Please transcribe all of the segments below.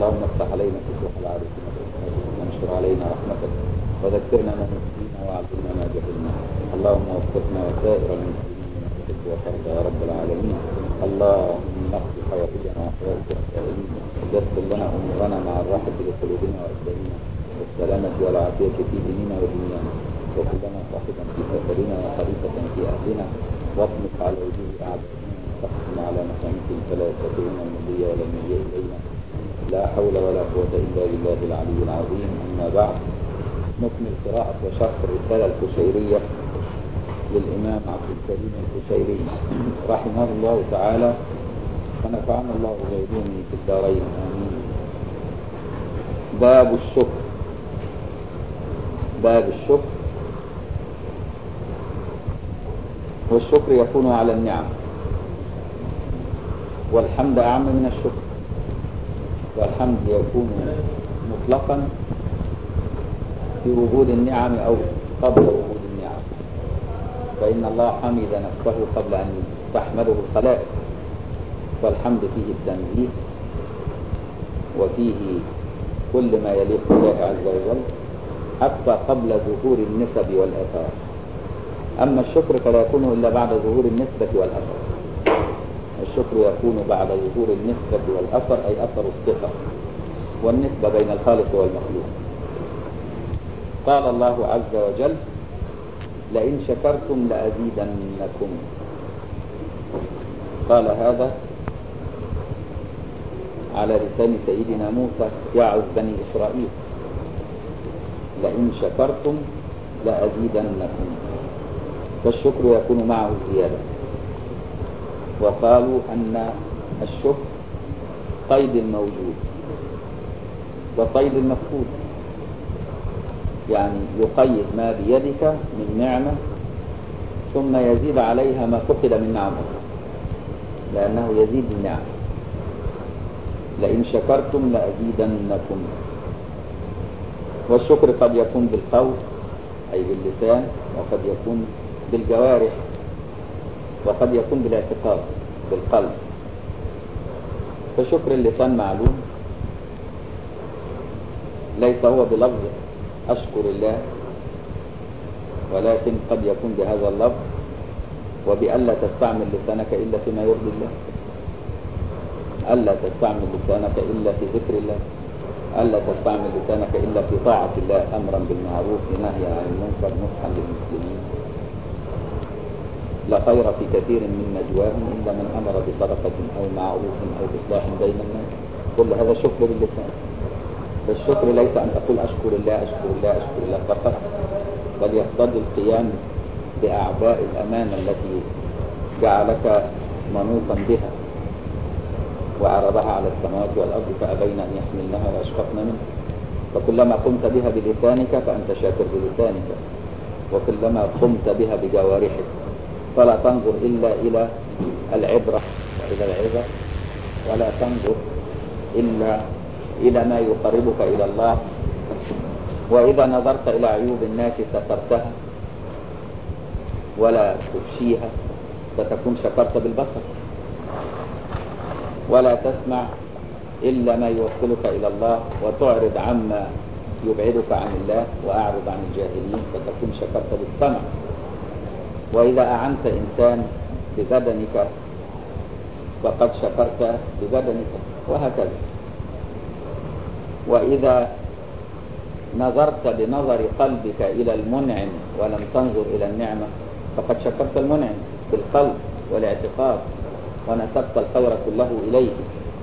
اللهم افتح علينا فتوح العارفين وانشر علينا رحمتك وذكرنا ما نسينا وعلمنا ما جهلنا اللهم وفقنا وسائر المسلمين لما تحب وترضى يا رب العالمين اللهم اقض حوائجنا وحوائج السائلين يسر لنا امورنا مع الراحه لقلوبنا وابداننا والسلامه والعافيه في ديننا ودنيانا وكلنا صاحبا في سفرنا وخليفه في اهلنا واطمس على وجوه اعدائنا وتقسم على مسامكهم فلا يستطيعون المضي ولا المجيء الينا لا حول ولا قوه الا بالله العلي العظيم اما بعد نكمل قراءة وشرح الرسالة الكشيرية للإمام عبد الكريم الكشيري رحمه الله تعالى ونفعنا الله بعلومه في الدارين آمين باب الشكر باب الشكر والشكر يكون على النعم والحمد أعم من الشكر والحمد يكون مطلقا في وجود النعم أو قبل وجود النعم فإن الله حمد نفسه قبل أن تحمده الخلائق فالحمد فيه التنزيه وفيه كل ما يليق بالله عز وجل حتى قبل ظهور النسب والآثار أما الشكر فلا يكون إلا بعد ظهور النسبة والأثر الشكر يكون بعد ظهور النسبة والأثر أي أثر الصفة والنسبة بين الخالق والمخلوق قال الله عز وجل لئن شكرتم لأزيدنكم قال هذا على لسان سيدنا موسى يعظ بني إسرائيل لئن شكرتم لأزيدنكم فالشكر يكون معه الزيادة وقالوا أن الشكر قيد الموجود وقيد المفقود يعني يقيد ما بيدك من نعمة ثم يزيد عليها ما فقد من نعمة لأنه يزيد النعمة لئن شكرتم لأزيدنكم والشكر قد يكون بالقول أي باللسان وقد يكون بالجوارح وقد يكون بالاعتقاد بالقلب فشكر اللسان معلوم ليس هو بلفظ أشكر الله ولكن قد يكون بهذا اللفظ وبألا تستعمل لسانك إلا فيما يرضي الله ألا تستعمل لسانك إلا في ذكر الله ألا تستعمل لسانك إلا في طاعة الله أمرا بالمعروف نهيا عن المنكر نصحا للمسلمين لا خير في كثير من نجواهم إلا من أمر بصدقة أو معروف أو إصلاح بين الناس كل هذا شكر باللسان فالشكر ليس أن تقول أشكر الله أشكر الله أشكر الله فقط بل يقتضي القيام بأعباء الأمانة التي جعلك منوطا بها وعرضها على السماوات والأرض فأبين أن يحملنها وأشفقن منها فكلما قمت بها بلسانك فأنت شاكر بلسانك وكلما قمت بها بجوارحك فلا تنظر إلا إلى العبرة وإلى العبرة ولا تنظر إلا إلى ما يقربك إلى الله وإذا نظرت إلى عيوب الناس سترتها ولا تفشيها ستكون شكرت بالبصر ولا تسمع إلا ما يوصلك إلى الله وتعرض عما يبعدك عن الله وأعرض عن الجاهلين فتكون شكرت بالسمع وإذا أعنت إنسان ببدنك فقد شكرت ببدنك وهكذا وإذا نظرت بنظر قلبك إلى المنعم ولم تنظر إلى النعمة فقد شكرت المنعم بالقلب والاعتقاد ونسبت الخير كله إليه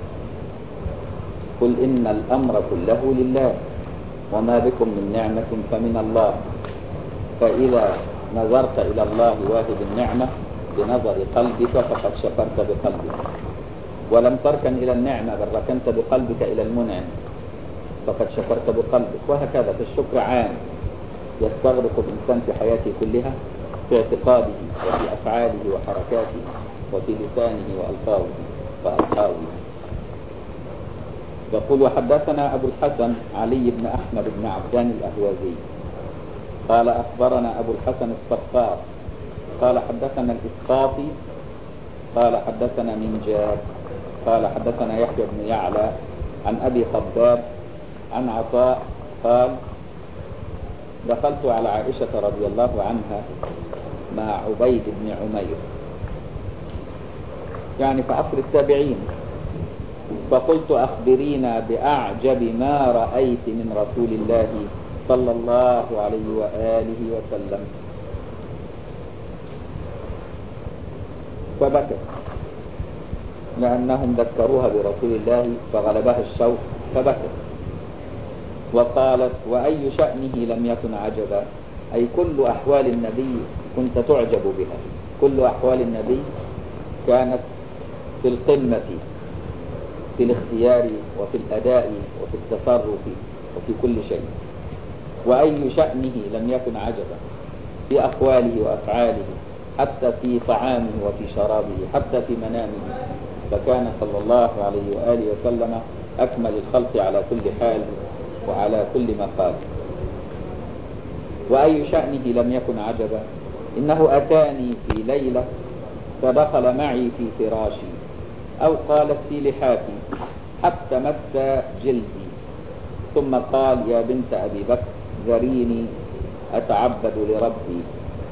قل إن الأمر كله لله وما بكم من نعمة فمن الله فإذا نظرت إلى الله واهب النعمة بنظر قلبك فقد شكرت بقلبك ولم تركن إلى النعمة بل ركنت بقلبك إلى المنعم فقد شكرت بقلبك وهكذا فالشكر عام يستغرق الإنسان في حياته كلها في اعتقاده وفي أفعاله وحركاته وفي لسانه وألفاظه وألفاظه يقول وحدثنا أبو الحسن علي بن أحمد بن عبدان الأهوازي قال أخبرنا أبو الحسن الصفار قال حدثنا الإسقاطي قال حدثنا من جاب قال حدثنا يحيى بن يعلى عن أبي خباب عن عطاء قال دخلت على عائشة رضي الله عنها مع عبيد بن عمير يعني في عصر التابعين فقلت أخبرينا بأعجب ما رأيت من رسول الله صلى الله عليه وآله وسلم فبكت لأنهم ذكروها برسول الله فغلبها الشوق فبكت وقالت وأي شأنه لم يكن عجبا أي كل أحوال النبي كنت تعجب بها كل أحوال النبي كانت في القمة في الاختيار وفي الأداء وفي التصرف وفي كل شيء وأي شأنه لم يكن عجبا في أقواله وأفعاله حتى في طعامه وفي شرابه حتى في منامه فكان صلى الله عليه وآله وسلم أكمل الخلق على كل حال وعلى كل مقال وأي شأنه لم يكن عجبا إنه أتاني في ليلة فدخل معي في فراشي أو قالت في لحافي حتى مس جلدي ثم قال يا بنت أبي بكر ذريني أتعبد لربي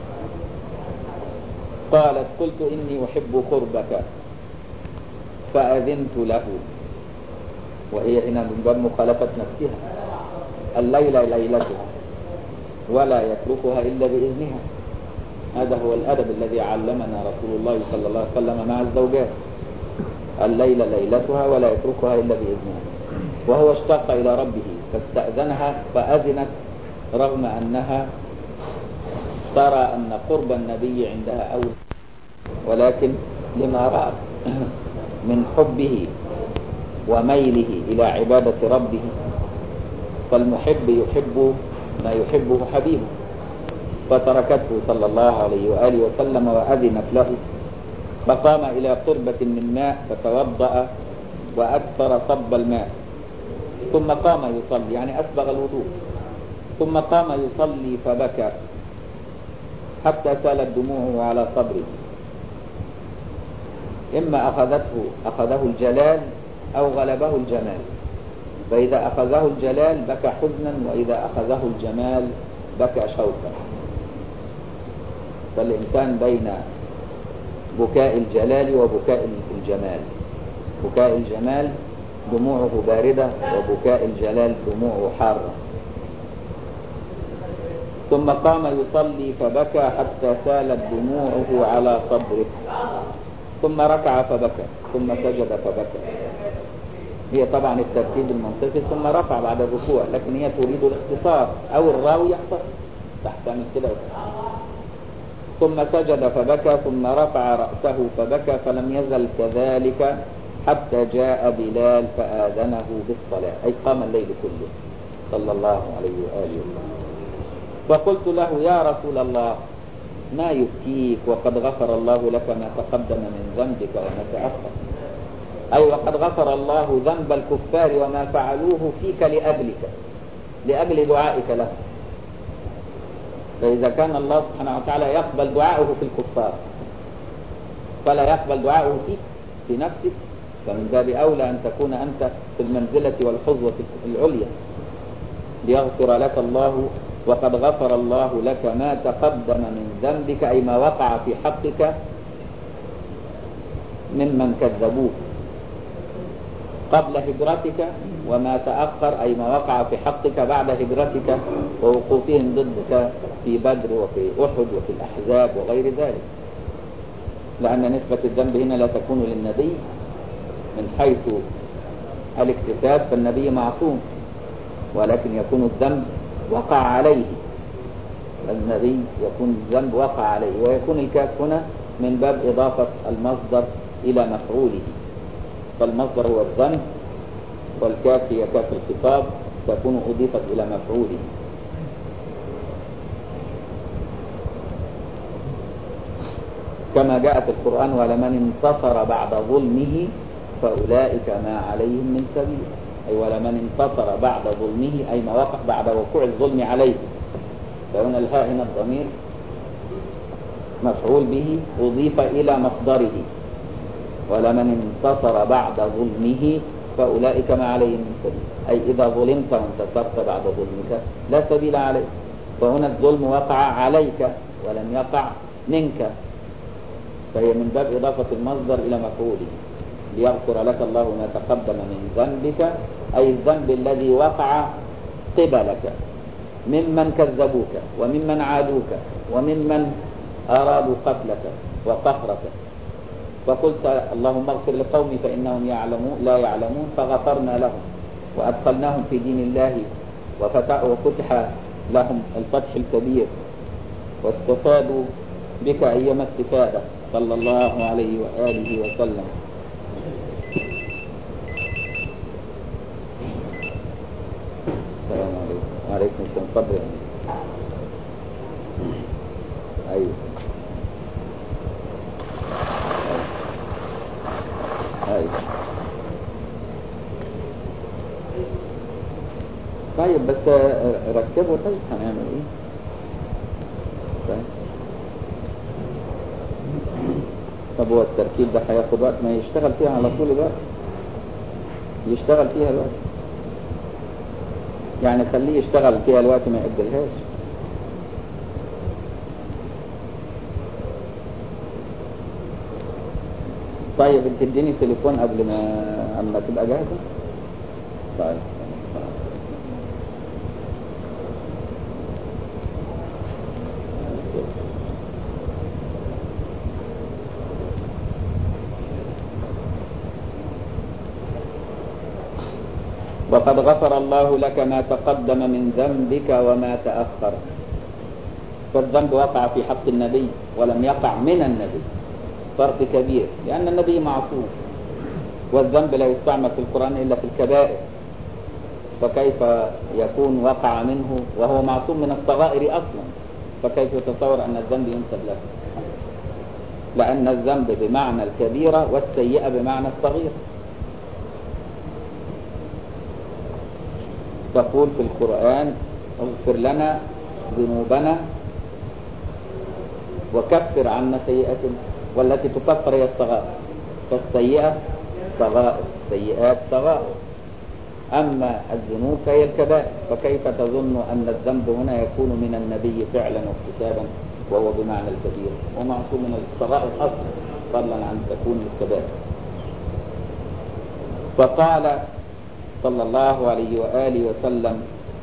قالت قلت إني أحب قربك فأذنت له وهي هنا من باب مخالفة نفسها الليلة ليلتها ولا يتركها إلا بإذنها هذا هو الأدب الذي علمنا رسول الله صلى الله عليه وسلم مع الزوجات الليلة ليلتها ولا يتركها إلا بإذنها وهو اشتاق إلى ربه فاستأذنها فأذنت رغم أنها ترى أن قرب النبي عندها أولى ولكن لما رأت من حبه وميله إلى عبادة ربه فالمحب يحب ما يحبه حبيبه فتركته صلى الله عليه وآله وسلم وأذنت له فقام إلى قربة من ماء فتوضأ وأكثر صب الماء ثم قام يصلي يعني أسبغ الوضوء ثم قام يصلي فبكى حتى سالت دموعه على صبره إما أخذته أخذه الجلال أو غلبه الجمال فإذا أخذه الجلال بكى حزنا وإذا أخذه الجمال بكى شوقا فالإنسان بين بكاء الجلال وبكاء الجمال بكاء الجمال دموعه باردة وبكاء الجلال دموعه حارة ثم قام يصلي فبكى حتى سالت دموعه على صدره ثم ركع فبكى ثم سجد فبكى هي طبعا الترتيب المنطقي ثم رفع بعد الركوع لكن هي تريد الاختصار او الراوي يختصر تحتمل كده ثم سجد فبكى ثم رفع رأسه فبكى فلم يزل كذلك حتى جاء بلال فآذنه بالصلاة أي قام الليل كله صلى الله عليه وآله وسلم فقلت له يا رسول الله ما يبكيك وقد غفر الله لك ما تقدم من ذنبك وما تأخر أي وقد غفر الله ذنب الكفار وما فعلوه فيك لأجلك لأجل دعائك له فإذا كان الله سبحانه وتعالى يقبل دعاءه في الكفار فلا يقبل دعاءه فيك في نفسك فمن باب أولى أن تكون أنت في المنزلة والحظوة العليا ليغفر لك الله وقد غفر الله لك ما تقدم من ذنبك أي ما وقع في حقك ممن كذبوك قبل هجرتك وما تأخر أي ما وقع في حقك بعد هجرتك ووقوفهم ضدك في بدر وفي أحد وفي الأحزاب وغير ذلك لأن نسبة الذنب هنا لا تكون للنبي من حيث الاكتساب فالنبي معصوم ولكن يكون الذنب وقع عليه النبي يكون الذنب وقع عليه ويكون الكاف هنا من باب إضافة المصدر إلى مفعوله فالمصدر هو الذنب والكاف هي كاف الخطاب تكون أضيفت إلى مفعوله كما جاء في القرآن ولمن انتصر بعد ظلمه فأولئك ما عليهم من سبيل أي ولمن انتصر بعد ظلمه أي ما وقع بعد وقوع الظلم عليه فهنا الهاء هنا الضمير مفعول به أضيف إلى مصدره ولمن انتصر بعد ظلمه فأولئك ما عليهم من سبيل أي إذا ظلمت وانتصرت بعد ظلمك لا سبيل عليك فهنا الظلم وقع عليك ولم يقع منك فهي من باب إضافة المصدر إلى مفعوله ليغفر لك الله ما تقدم من ذنبك أي الذنب الذي وقع قبلك ممن كذبوك وممن عادوك وممن أرادوا قتلك وقهرك فقلت اللهم اغفر لقومي فإنهم يعلمون لا يعلمون فغفرنا لهم وأدخلناهم في دين الله وفتح لهم الفتح الكبير واستفادوا بك أيما استفادة صلى الله عليه وآله وسلم السلام عليكم وعليكم السلام تفضل أيوه أيوه طيب بس ركبه طيب هنعمل ايه طيب طب هو التركيب ده هياخد وقت ما يشتغل فيها على طول الوقت يشتغل فيها الوقت يعني خليه يشتغل فيها الوقت ما يقبلهاش طيب انت اديني تليفون قبل ما اما تبقى جاهزه طيب وقد غفر الله لك ما تقدم من ذنبك وما تأخر فالذنب وقع في حق النبي ولم يقع من النبي فرق كبير لأن النبي معصوم والذنب لا يستعمل في القرآن إلا في الكبائر فكيف يكون وقع منه وهو معصوم من الصغائر أصلا فكيف يتصور أن الذنب ينسب له لأن الذنب بمعنى الكبيرة والسيئة بمعنى الصغير تقول في القرآن اغفر لنا ذنوبنا وكفر عنا سيئاتنا والتي تكفر هي الصغائر فالسيئة صغائر السيئات صغائر أما الذنوب فهي الكبائر فكيف تظن أن الذنب هنا يكون من النبي فعلا واكتسابا وهو بمعنى الكبير ومعصوم من الصغائر أصلا فضلا عن تكون الكبائر فقال صلى الله عليه وآله وسلم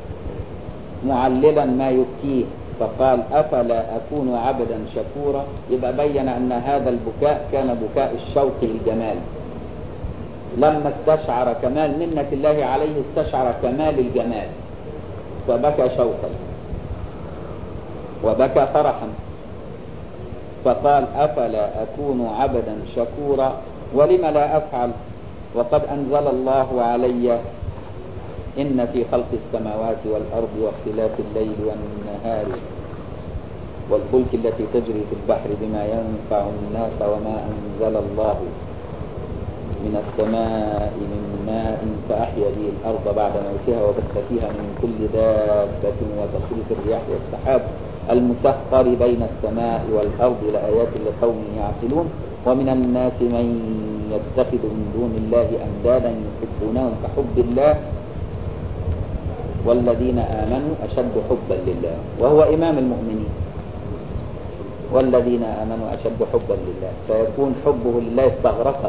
معللا ما يبكيه فقال أفلا أكون عبدا شكورا يبقى بين أن هذا البكاء كان بكاء الشوق للجمال لما استشعر كمال منة الله عليه استشعر كمال الجمال فبكى شوقا وبكى فرحا فقال أفلا أكون عبدا شكورا ولم لا أفعل وقد أنزل الله علي إن في خلق السماوات والأرض واختلاف الليل والنهار والفلك التي تجري في البحر بما ينفع الناس وما أنزل الله من السماء من ماء فأحيا به الأرض بعد موتها وبث فيها من كل دابة وتصريف الرياح والسحاب المسخر بين السماء والأرض لآيات لقوم يعقلون ومن الناس من يتخذ من دون الله أندادا يحبونهم كحب الله والذين آمنوا أشد حبا لله وهو إمام المؤمنين والذين آمنوا أشد حبا لله فيكون حبه لله استغرقه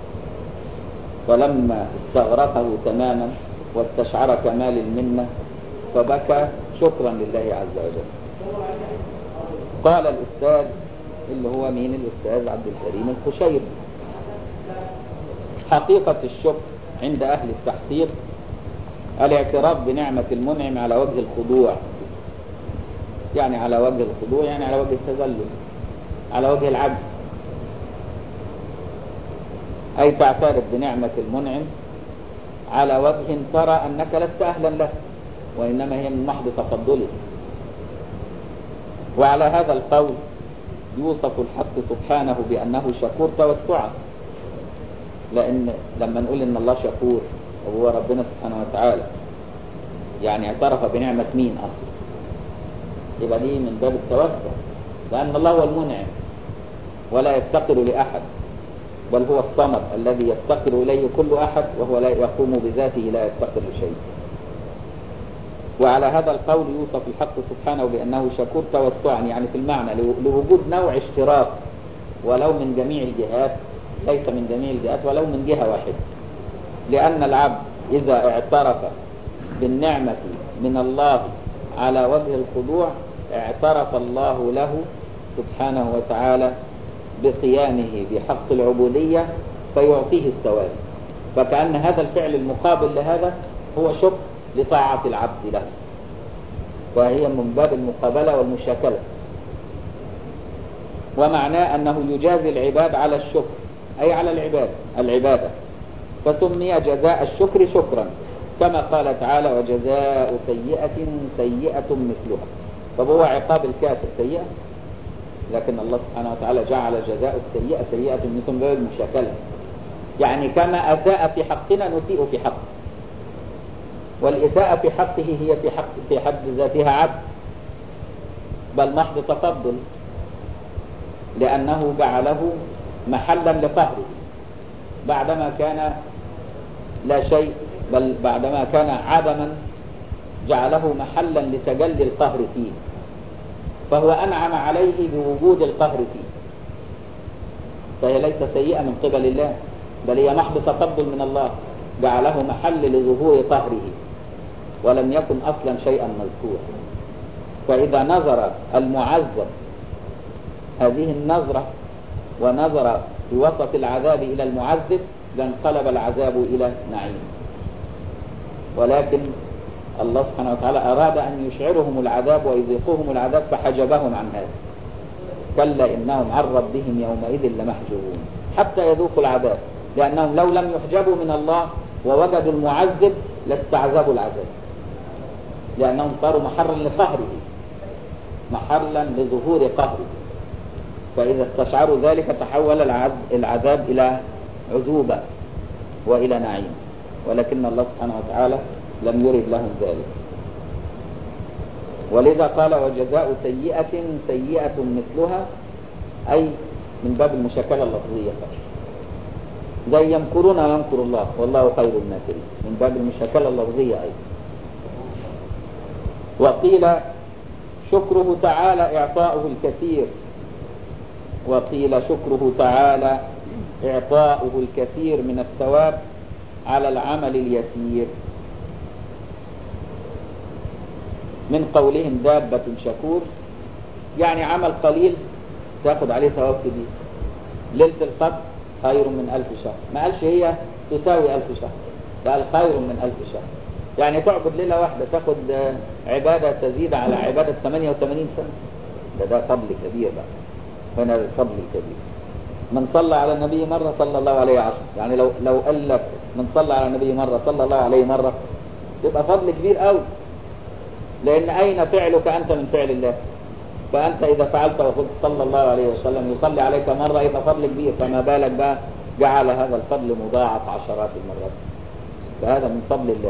فلما استغرقه تماما واستشعر كمال المنة فبكى شكرا لله عز وجل قال الأستاذ اللي هو مين الأستاذ عبد الكريم الخشيري حقيقة الشكر عند أهل التحقيق الاعتراف بنعمة المنعم على وجه الخضوع يعني على وجه الخضوع يعني على وجه التذلل على وجه العبد أي تعترف بنعمة المنعم على وجه ترى أنك لست أهلا له وإنما هي من محض تفضله وعلى هذا القول يوصف الحق سبحانه بأنه شكور توسعا لأن لما نقول إن الله شكور وهو ربنا سبحانه وتعالى يعني اعترف بنعمة مين أصلا يبقى دي من باب التوسع لأن الله هو المنعم ولا يفتقر لأحد بل هو الصمد الذي يفتقر إليه كل أحد وهو لا يقوم بذاته لا يفتقر لشيء وعلى هذا القول يوصف الحق سبحانه بأنه شكور توسعا يعني في المعنى لوجود نوع اشتراك ولو من جميع الجهات ليس من جميع الجهات ولو من جهة واحدة لأن العبد إذا اعترف بالنعمة من الله على وجه الخضوع اعترف الله له سبحانه وتعالى بقيامه بحق العبودية فيعطيه الثواب فكأن هذا الفعل المقابل لهذا هو شكر لطاعة العبد له وهي من باب المقابلة والمشاكلة ومعناه أنه يجازي العباد على الشكر أي على العباد العبادة فسمي جزاء الشكر شكرا كما قال تعالى وجزاء سيئة سيئة مثلها طب هو عقاب الكافر سيئة لكن الله سبحانه وتعالى جعل جزاء السيئة سيئة مثل باب المشاكلة يعني كما أساء في حقنا نسيء في حقه والإساءة في حقه هي في حق في حد ذاتها عبد بل محض تفضل لأنه جعله محلا لقهره بعدما كان لا شيء بل بعدما كان عدما جعله محلا لتجلي القهر فيه فهو أنعم عليه بوجود القهر فيه فهي ليست سيئة من قبل الله بل هي محض تفضل من الله جعله محل لظهور قهره ولم يكن أصلا شيئا مذكورا فإذا نظر المعذب هذه النظرة ونظر في وسط العذاب إلى المعذب لانقلب العذاب إلى نعيم ولكن الله سبحانه وتعالى أراد أن يشعرهم العذاب ويذيقهم العذاب فحجبهم عن هذا كلا إنهم عن ربهم يومئذ لمحجوبون حتى يذوقوا العذاب لأنهم لو لم يحجبوا من الله ووجدوا المعذب لاستعذبوا العذاب لأنهم صاروا محرا لقهره محلا لظهور قهره فإذا استشعروا ذلك تحول العذاب إلى عذوبة وإلى نعيم ولكن الله سبحانه وتعالى لم يرد لهم ذلك ولذا قال وجزاء سيئة سيئة مثلها أي من باب المشاكلة اللفظية زي يمكرون ويمكر الله والله خير الماكرين من باب المشاكلة اللفظية أيضا وقيل شكره تعالى إعطاؤه الكثير وقيل شكره تعالى إعطاؤه الكثير من الثواب على العمل اليسير من قولهم دابة شكور يعني عمل قليل تاخد عليه ثواب كبير ليلة القدر خير من ألف شهر ما قالش هي تساوي ألف شهر قال خير من ألف شهر يعني تعبد ليلة واحدة تاخد عبادة تزيد على عبادة 88 سنة ده ده فضل كبير بقى هنا الفضل الكبير من صلى على النبي مرة صلى الله عليه عشر يعني لو لو قال لك من صلى على النبي مرة صلى الله عليه مرة يبقى فضل كبير قوي لأن أين فعلك أنت من فعل الله فأنت إذا فعلت وقلت صلى الله عليه وسلم يصلي عليك مرة يبقى فضل كبير فما بالك بقى جعل هذا الفضل مضاعف عشرات المرات فهذا من فضل الله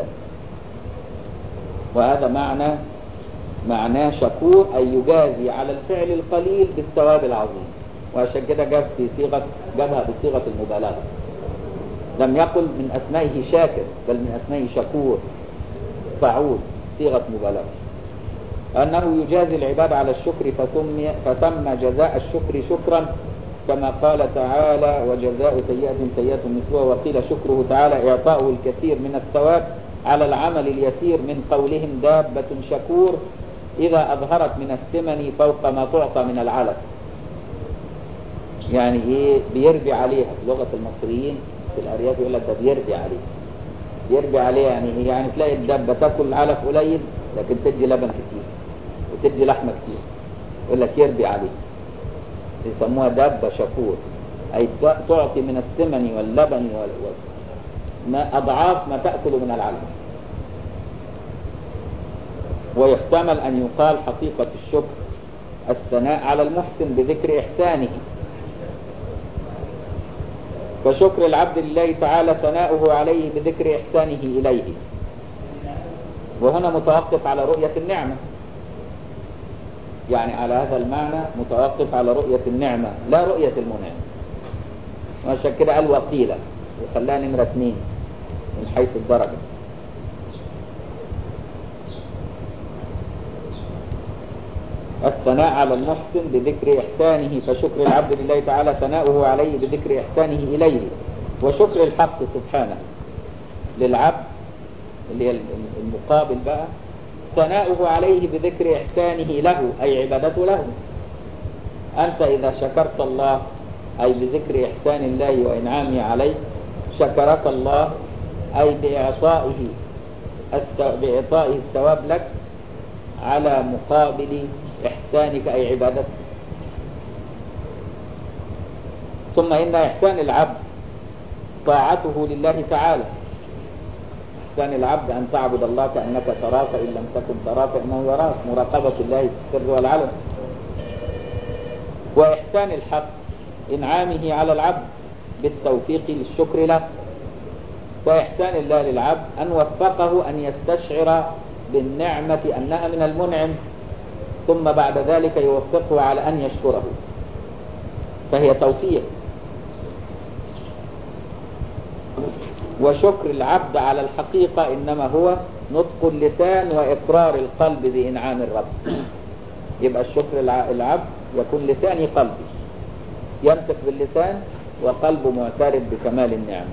وهذا معنى معناه شكور أي يجازي على الفعل القليل بالثواب العظيم وعشان كده جاب في صيغة جابها بصيغة المبالغة لم يقل من أسمائه شاكر بل من أسمائه شكور فعول صيغة مبالغة أنه يجازي العباد على الشكر فسمي, فسمى جزاء الشكر شكرا كما قال تعالى وجزاء سيئة سيئة مثلها وقيل شكره تعالى إعطاؤه الكثير من الثواب على العمل اليسير من قولهم دابة شكور إذا أظهرت من الثمن فوق ما تعطى من العلف يعني إيه بيربي عليها في لغة المصريين في الأرياف يقول لك ده بيربي عليها يربي عليها يعني إيه يعني تلاقي الدابة تاكل علف قليل لكن تدي لبن كتير وتدي لحمة كتير يقول لك يربي عليه يسموها دابة شكور أي تعطي من الثمن واللبن وال... ما أضعاف ما تأكل من العلم ويحتمل أن يقال حقيقة الشكر الثناء على المحسن بذكر إحسانه فشكر العبد لله تعالى ثناؤه عليه بذكر إحسانه إليه وهنا متوقف على رؤية النعمة يعني على هذا المعنى متوقف على رؤية النعمة لا رؤية المنعم وعشان كده قال وقيلة وخلاها نمرة اثنين من حيث الدرجة الثناء على المحسن بذكر إحسانه فشكر العبد لله تعالى ثناؤه عليه بذكر إحسانه إليه وشكر الحق سبحانه للعبد اللي هي المقابل بقى ثناؤه عليه بذكر إحسانه له أي عبادته له أنت إذا شكرت الله أي بذكر إحسان الله وإنعامه عليك شكرك الله أي بإعطائه بإعطائه الثواب لك على مقابل إحسانك أي عبادتك ثم إن إحسان العبد طاعته لله تعالى إحسان العبد أن تعبد الله كأنك تراه فإن لم تكن تراه فإنه يراك مراقبة الله في السر والعلن وإحسان الحق إنعامه على العبد بالتوفيق للشكر له وإحسان الله للعبد أن وفقه أن يستشعر بالنعمة أنها من المنعم ثم بعد ذلك يوفقه على أن يشكره فهي توفيق وشكر العبد على الحقيقة إنما هو نطق اللسان وإقرار القلب بإنعام الرب يبقى الشكر العبد يكون لساني قلبي ينطق باللسان وقلبه معترف بكمال النعمة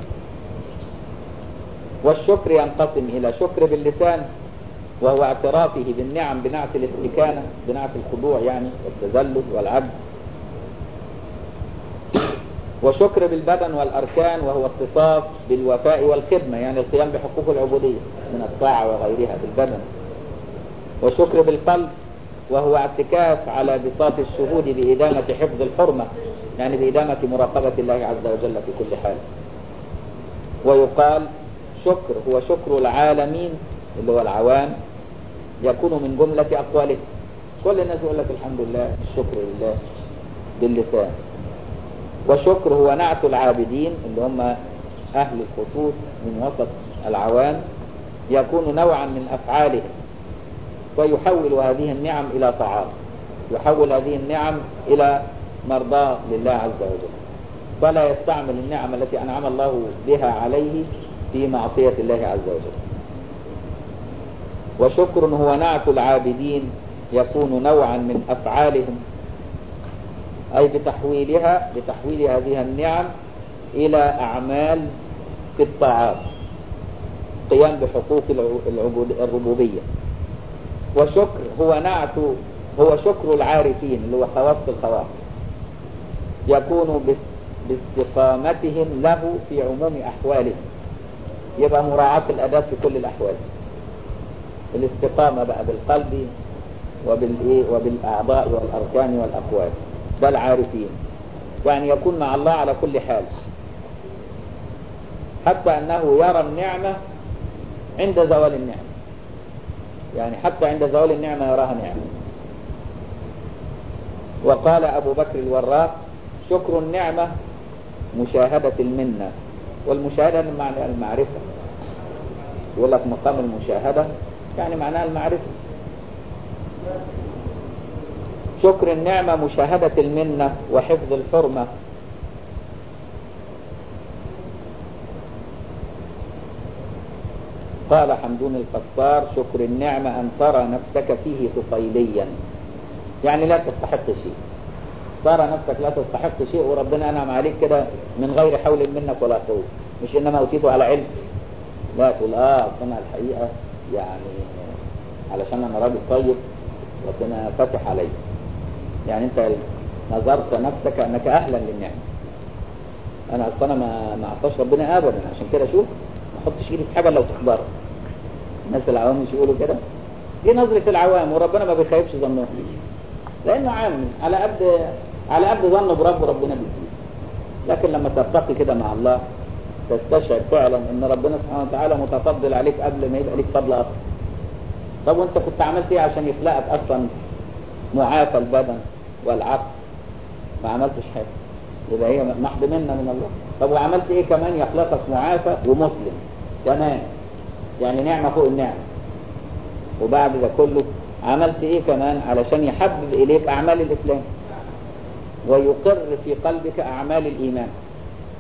والشكر ينقسم إلى شكر باللسان وهو اعترافه بالنعم بنعت الاستكانة بنعت الخضوع يعني والتذلل والعبد وشكر بالبدن والأركان وهو اتصاف بالوفاء والخدمة يعني القيام بحقوق العبودية من الطاعة وغيرها بالبدن وشكر بالقلب وهو اعتكاف على بساط الشهود بإدامة حفظ الحرمة يعني بإدامة مراقبة الله عز وجل في كل حال ويقال شكر هو شكر العالمين اللي هو العوام يكون من جملة أقواله كل الناس يقول لك الحمد لله الشكر لله باللسان وشكر هو نعت العابدين اللي هم أهل الخصوص من وسط العوام يكون نوعا من أفعالهم ويحول هذه النعم إلى طعام يحول هذه النعم إلى مرضاة لله عز وجل فلا يستعمل النعم التي أنعم الله بها عليه في معصية الله عز وجل وشكر هو نعت العابدين يكون نوعا من أفعالهم أي بتحويلها بتحويل هذه النعم إلى أعمال في الطاعات قيام بحقوق الربوبية وشكر هو نعت هو شكر العارفين اللي هو خواص الخواص يكون باستقامتهم له في عموم أحوالهم يبقى مراعاة الأداة في كل الأحوال الاستقامة بقى بالقلب وبالإيه وبالأعضاء والأركان والأقوال ده العارفين يعني يكون مع الله على كل حال حتى أنه يرى النعمة عند زوال النعمة يعني حتى عند زوال النعمة يراها نعمة وقال أبو بكر الوراق شكر النعمة مشاهدة المنة والمشاهدة معنى المعرفة يقول لك مقام المشاهدة يعني معناها المعرفة شكر النعمة مشاهدة المنة وحفظ الحرمة قال حمدون القصار شكر النعمة أن ترى نفسك فيه طفيليا يعني لا تستحق شيء ترى نفسك لا تستحق شيء وربنا أنعم عليك كده من غير حول منك ولا قوة مش إنما أوتيته على علم لا تقول آه أنا الحقيقة يعني علشان أنا راجل طيب ربنا فاتح علي يعني أنت نظرت نفسك أنك أهلا للنعمة أنا أصلا ما ما أعطاش ربنا أبدا عشان كده شوف ما أحطش إيدي في حاجة لو تخبر الناس العوام مش يقولوا كده دي نظرة العوام وربنا ما بيخيبش ظنهم لأنه عام على قد على قد ظنه برب ربنا بيزيد لكن لما ترتقي كده مع الله تستشعر فعلا ان ربنا سبحانه وتعالى متفضل عليك قبل ما يبقى ليك فضل اصلا طب وانت كنت عملت ايه عشان يخلقك اصلا معافى البدن والعقل ما عملتش حاجه يبقى هي محض منا من الله طب وعملت ايه كمان يخلقك معافى ومسلم كمان يعني نعمه فوق النعمه وبعد ده كله عملت ايه كمان علشان يحبب اليك اعمال الاسلام ويقر في قلبك اعمال الايمان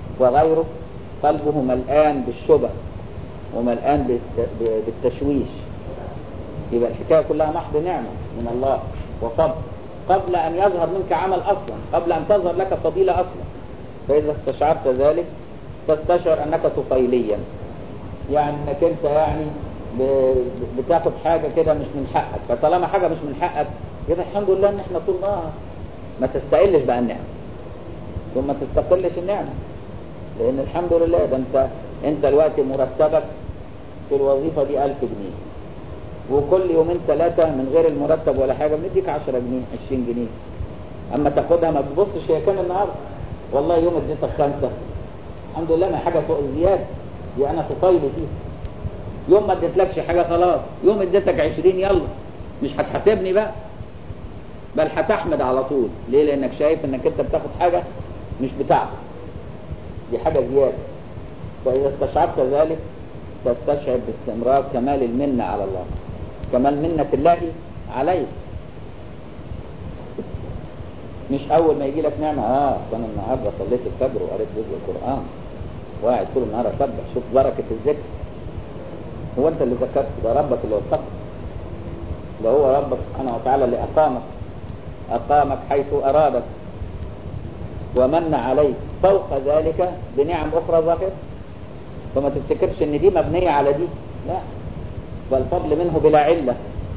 وغيره قلبه ملآن بالشبه وملآن بالتشويش يبقى الحكاية كلها محض نعمة من الله وفضل قبل أن يظهر منك عمل أصلا قبل أن تظهر لك فضيلة أصلا فإذا استشعرت ذلك تستشعر أنك طفيليا يعني أنك أنت يعني بتاخد حاجة كده مش من حقك فطالما حاجة مش من حقك يبقى الحمد لله ان احنا طلناها ما تستقلش بقى النعمة ثم تستقلش النعمة لان الحمد لله ده انت انت دلوقتي مرتبك في الوظيفة دي 1000 جنيه وكل يومين ثلاثة من غير المرتب ولا حاجة بنديك 10 جنيه 20 جنيه اما تاخدها ما تبصش هي كام النهارده والله يوم اديتك خمسة الحمد لله ما حاجة فوق الزيادة دي انا طفيلي فيها يوم ما اديتلكش حاجة خلاص يوم اديتك 20 يلا مش هتحاسبني بقى بل هتحمد على طول ليه لانك شايف انك انت بتاخد حاجة مش بتاعتك دي حاجة زيادة فاذا استشعرت ذلك تستشعر باستمرار كمال المنة على الله كمال منة الله عليك مش اول ما يجي لك نعمة اه انا النهاردة صليت الفجر وقريت جزء القرآن وقاعد طول النهار اسبح شوف بركة الذكر هو انت اللي ذكرت ده ربك اللي وفقك ده هو ربك سبحانه وتعالى اللي اقامك اقامك حيث ارادك ومن عليك فوق ذلك بنعم اخرى ظاهرة فما تفتكرش ان دي مبنية على دي لا والفضل منه بلا علة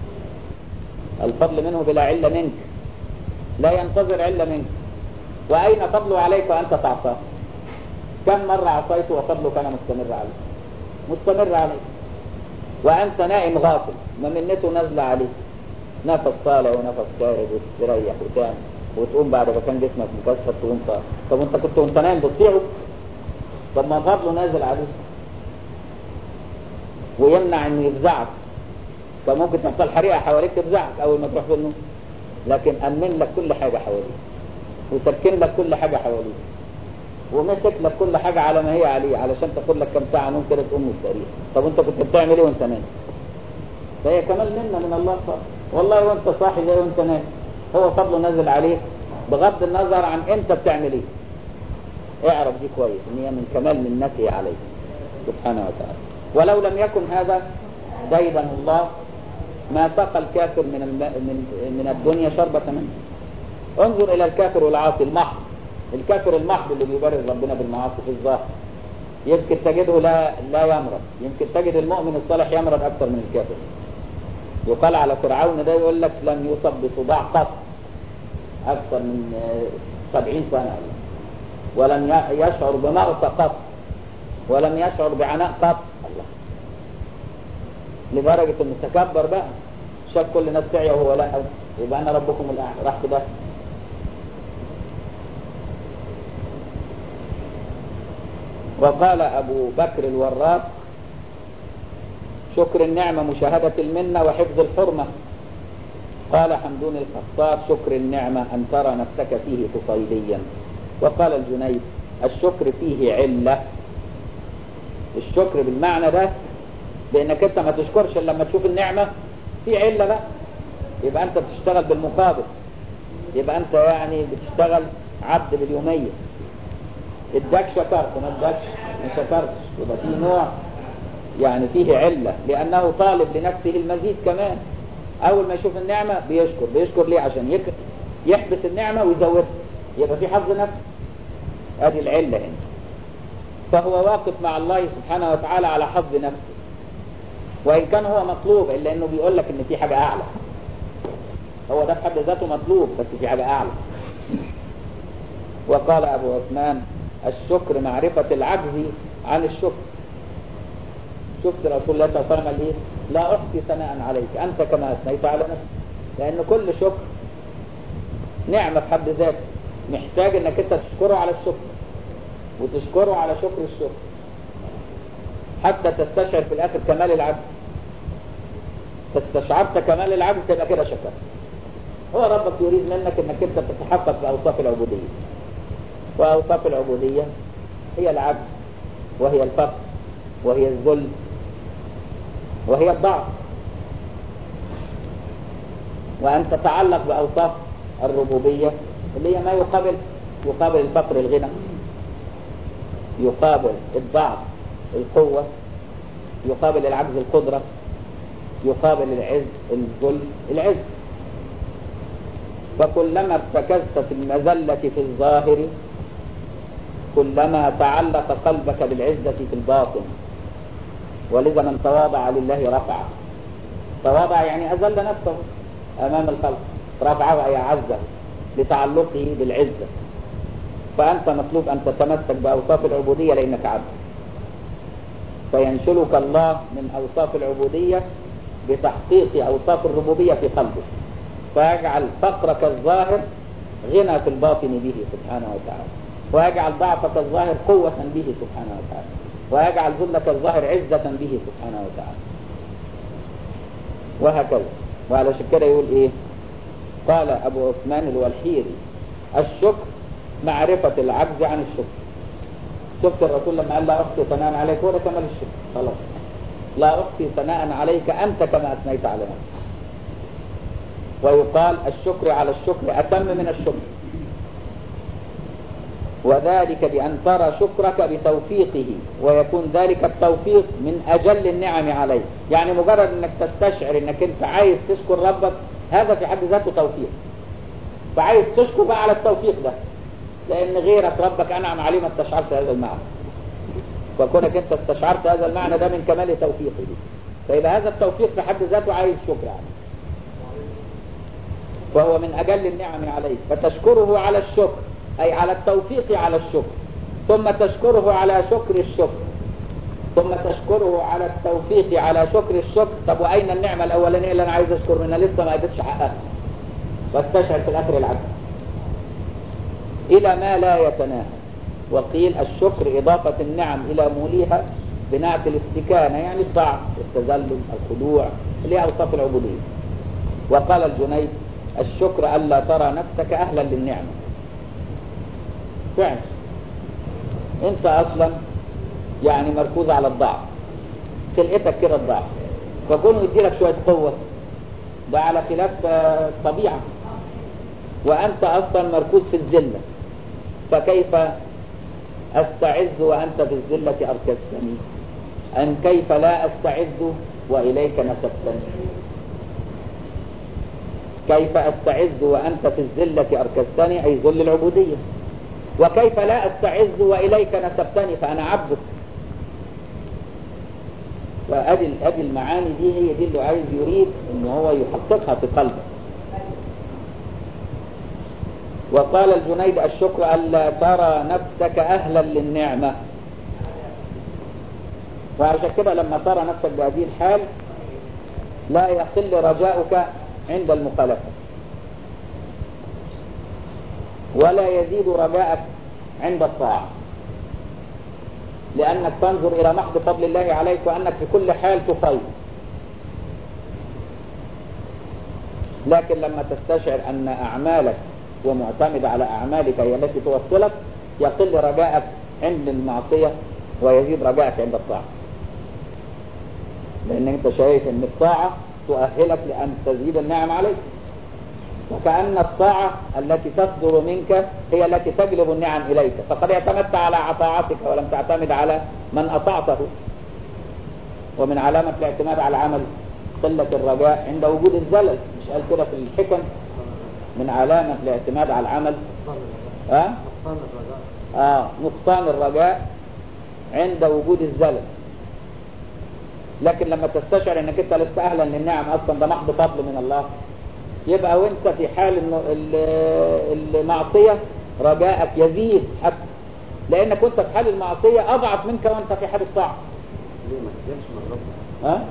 الفضل منه بلا علة منك لا ينتظر علة منك واين فضله عليك وانت تعصاه كم مرة عصيت وفضله كان مستمر عليك مستمر عليك وأنت نائم غافل ما منته نازلة عليك نفس طالع ونفس خارج وتستريح وتعمل وتقوم بعد ما كان جسمك مكسر تقوم طالع طب انت كنت وانت نايم بتطيعه طب ما فضله نازل عليك ويمنع انه يفزعك طب ممكن تحصل حريقه حواليك تفزعك اول ما تروح في النوم لكن امن لك كل حاجه حواليك وسكن لك كل حاجه حواليك ومسك لك كل حاجة على ما هي عليه علشان تاخد لك كم ساعة نوم كده تقوم مستريح طب انت كنت بتعمل ايه وانت نايم فهي كمال منا من الله صار والله وانت صاحي زي وانت نايم هو فضله نازل عليك بغض النظر عن انت بتعمل ايه اعرف دي كويس ان هي من كمال منته عليك سبحانه وتعالى ولو لم يكن هذا زيدا الله ما سقى الكافر من الماء من من الدنيا شربة منه انظر الى الكافر والعاصي المحض الكافر المحض اللي بيبرز ربنا بالمعاصي في الظاهر يمكن تجده لا لا يمرض يمكن تجد المؤمن الصالح يمرض اكثر من الكافر يقال على فرعون ده يقول لك لم يصب بصداع قط اكثر من سبعين سنة ولم يشعر بمغص قط ولم يشعر بعناء قط الله لدرجة انه تكبر بقى شاف كل الناس تعيا وهو لا يبقى انا ربكم الاعلى راح كده وقال أبو بكر الوراق شكر النعمة مشاهدة المنة وحفظ الحرمة قال حمدون الخطاب شكر النعمة أن ترى نفسك فيه طفيليا وقال الجنيد الشكر فيه علة الشكر بالمعنى ده بأنك أنت ما تشكرش إلا لما تشوف النعمة في علة بقى يبقى أنت بتشتغل بالمقابل يبقى أنت يعني بتشتغل عبد باليومية اداك شكرت ما اداكش ما شكرتش يبقى في نوع يعني فيه علة لأنه طالب لنفسه المزيد كمان أول ما يشوف النعمة بيشكر بيشكر ليه عشان يك... يحبس النعمة ويزودها يبقى في حظ نفس ادي العلة هنا فهو واقف مع الله سبحانه وتعالى على حظ نفسه وإن كان هو مطلوب إلا إنه بيقول لك إن في حاجة أعلى هو ده في حد ذاته مطلوب بس في حاجة أعلى وقال أبو عثمان الشكر معرفة العجز عن الشكر شفت رسول الله صلى الله عليه وسلم ايه لا أحصي ثناء عليك أنت كما أثنيت على نفسك لأن كل شكر نعمة في حد ذاته محتاج انك انت تشكره على الشكر وتشكره على شكر الشكر حتى تستشعر في الاخر كمال العبد فاستشعرت كمال العبد تبقى كده شكر هو ربك يريد منك انك انت تتحقق باوصاف العبودية واوصاف العبودية هي العبد وهي الفقر وهي الذل وهي الضعف وأن تتعلق بأوصاف الربوبية اللي هي ما يقابل يقابل الفقر الغنى يقابل الضعف القوة يقابل العجز القدرة يقابل العز الذل العز فكلما ارتكزت في المذلة في الظاهر كلما تعلق قلبك بالعزة في الباطن ولذا من تواضع لله رفعه تواضع يعني أذل نفسه أمام الخلق رفعه أي أعزه لتعلقه بالعزة فأنت مطلوب أن تتمسك بأوصاف العبودية لأنك عبد فينشلك الله من أوصاف العبودية بتحقيق أوصاف الربوبية في قلبك فيجعل فقرك الظاهر غنى في الباطن به سبحانه وتعالى ويجعل ضعفك الظاهر قوة به سبحانه وتعالى ويجعل ذلك الظاهر عزة به سبحانه وتعالى وهكذا وعلى كده يقول ايه قال ابو عثمان الوالحيري الشكر معرفة العجز عن الشكر شفت الرسول لما قال لا اخفي ثناء عليك هو ده كمال الشكر خلاص لا اخفي ثناء عليك انت كما اثنيت على نفسك ويقال الشكر على الشكر اتم من الشكر وذلك بأن ترى شكرك بتوفيقه ويكون ذلك التوفيق من أجل النعم عليك يعني مجرد أنك تستشعر أنك أنت عايز تشكر ربك هذا في حد ذاته توفيق فعايز تشكر بقى على التوفيق ده لأن غيرك ربك أنعم عليه ما استشعرت هذا المعنى فكونك أنت استشعرت هذا المعنى ده من كمال توفيقه فيبقى هذا التوفيق في حد ذاته عايز شكر عليه وهو من أجل النعم عليك فتشكره على الشكر أي على التوفيق على الشكر ثم تشكره على شكر الشكر ثم تشكره على التوفيق على شكر الشكر طب وأين النعمة الأولانية اللي أنا عايز أشكر منها لسه ما قدرتش أحققها واستشعر في الآخر العجز إلى ما لا يتناهى وقيل الشكر إضافة النعم إلى موليها بنعت الاستكانة يعني الضعف التذلل الخضوع اللي هي أوصاف العبودية وقال الجنيد الشكر ألا ترى نفسك أهلا للنعمة فعلا انت اصلا يعني مركوز على الضعف خلقتك كده الضعف فكونه يدي لك شويه قوه ده على خلاف الطبيعه وانت اصلا مركوز في الذله فكيف استعز وانت في الذله اركزتني ان كيف لا استعز واليك نسبتني كيف استعز وانت في الذله اركزتني اي ذل العبوديه وكيف لا استعز واليك نسبتني فانا عبدك وادي ادي المعاني دي هي دي اللي عايز يريد ان هو يحققها في قلبه وقال الجنيد الشكر الا ترى نفسك اهلا للنعمه وعشان كده لما ترى نفسك بهذه الحال لا يقل رجاؤك عند المخالفه ولا يزيد رجاءك عند الطاعة لأنك تنظر إلى محض فضل الله عليك وأنك في كل حال تفيض لكن لما تستشعر أن أعمالك ومعتمدة على أعمالك هي التي توصلك يقل رجاءك عند المعصية ويزيد رجاءك عند الطاعة لأن أنت شايف أن الطاعة تؤهلك لأن تزيد النعم عليك وكأن الطاعة التي تصدر منك هي التي تجلب النعم إليك فقد اعتمدت على طاعتك ولم تعتمد على من أطعته ومن علامة الاعتماد على العمل قلة الرجاء عند وجود الزلل مش قال كده في الحكم من علامة الاعتماد على العمل ها؟ آه نقصان الرجاء عند وجود الزلل لكن لما تستشعر انك انت لست اهلا للنعم اصلا ده محض فضل من الله يبقى وانت في حال انه المعصية رجاءك يزيد حتى لانك كنت في حال المعصية اضعف منك وانت في حال الطاعة ها؟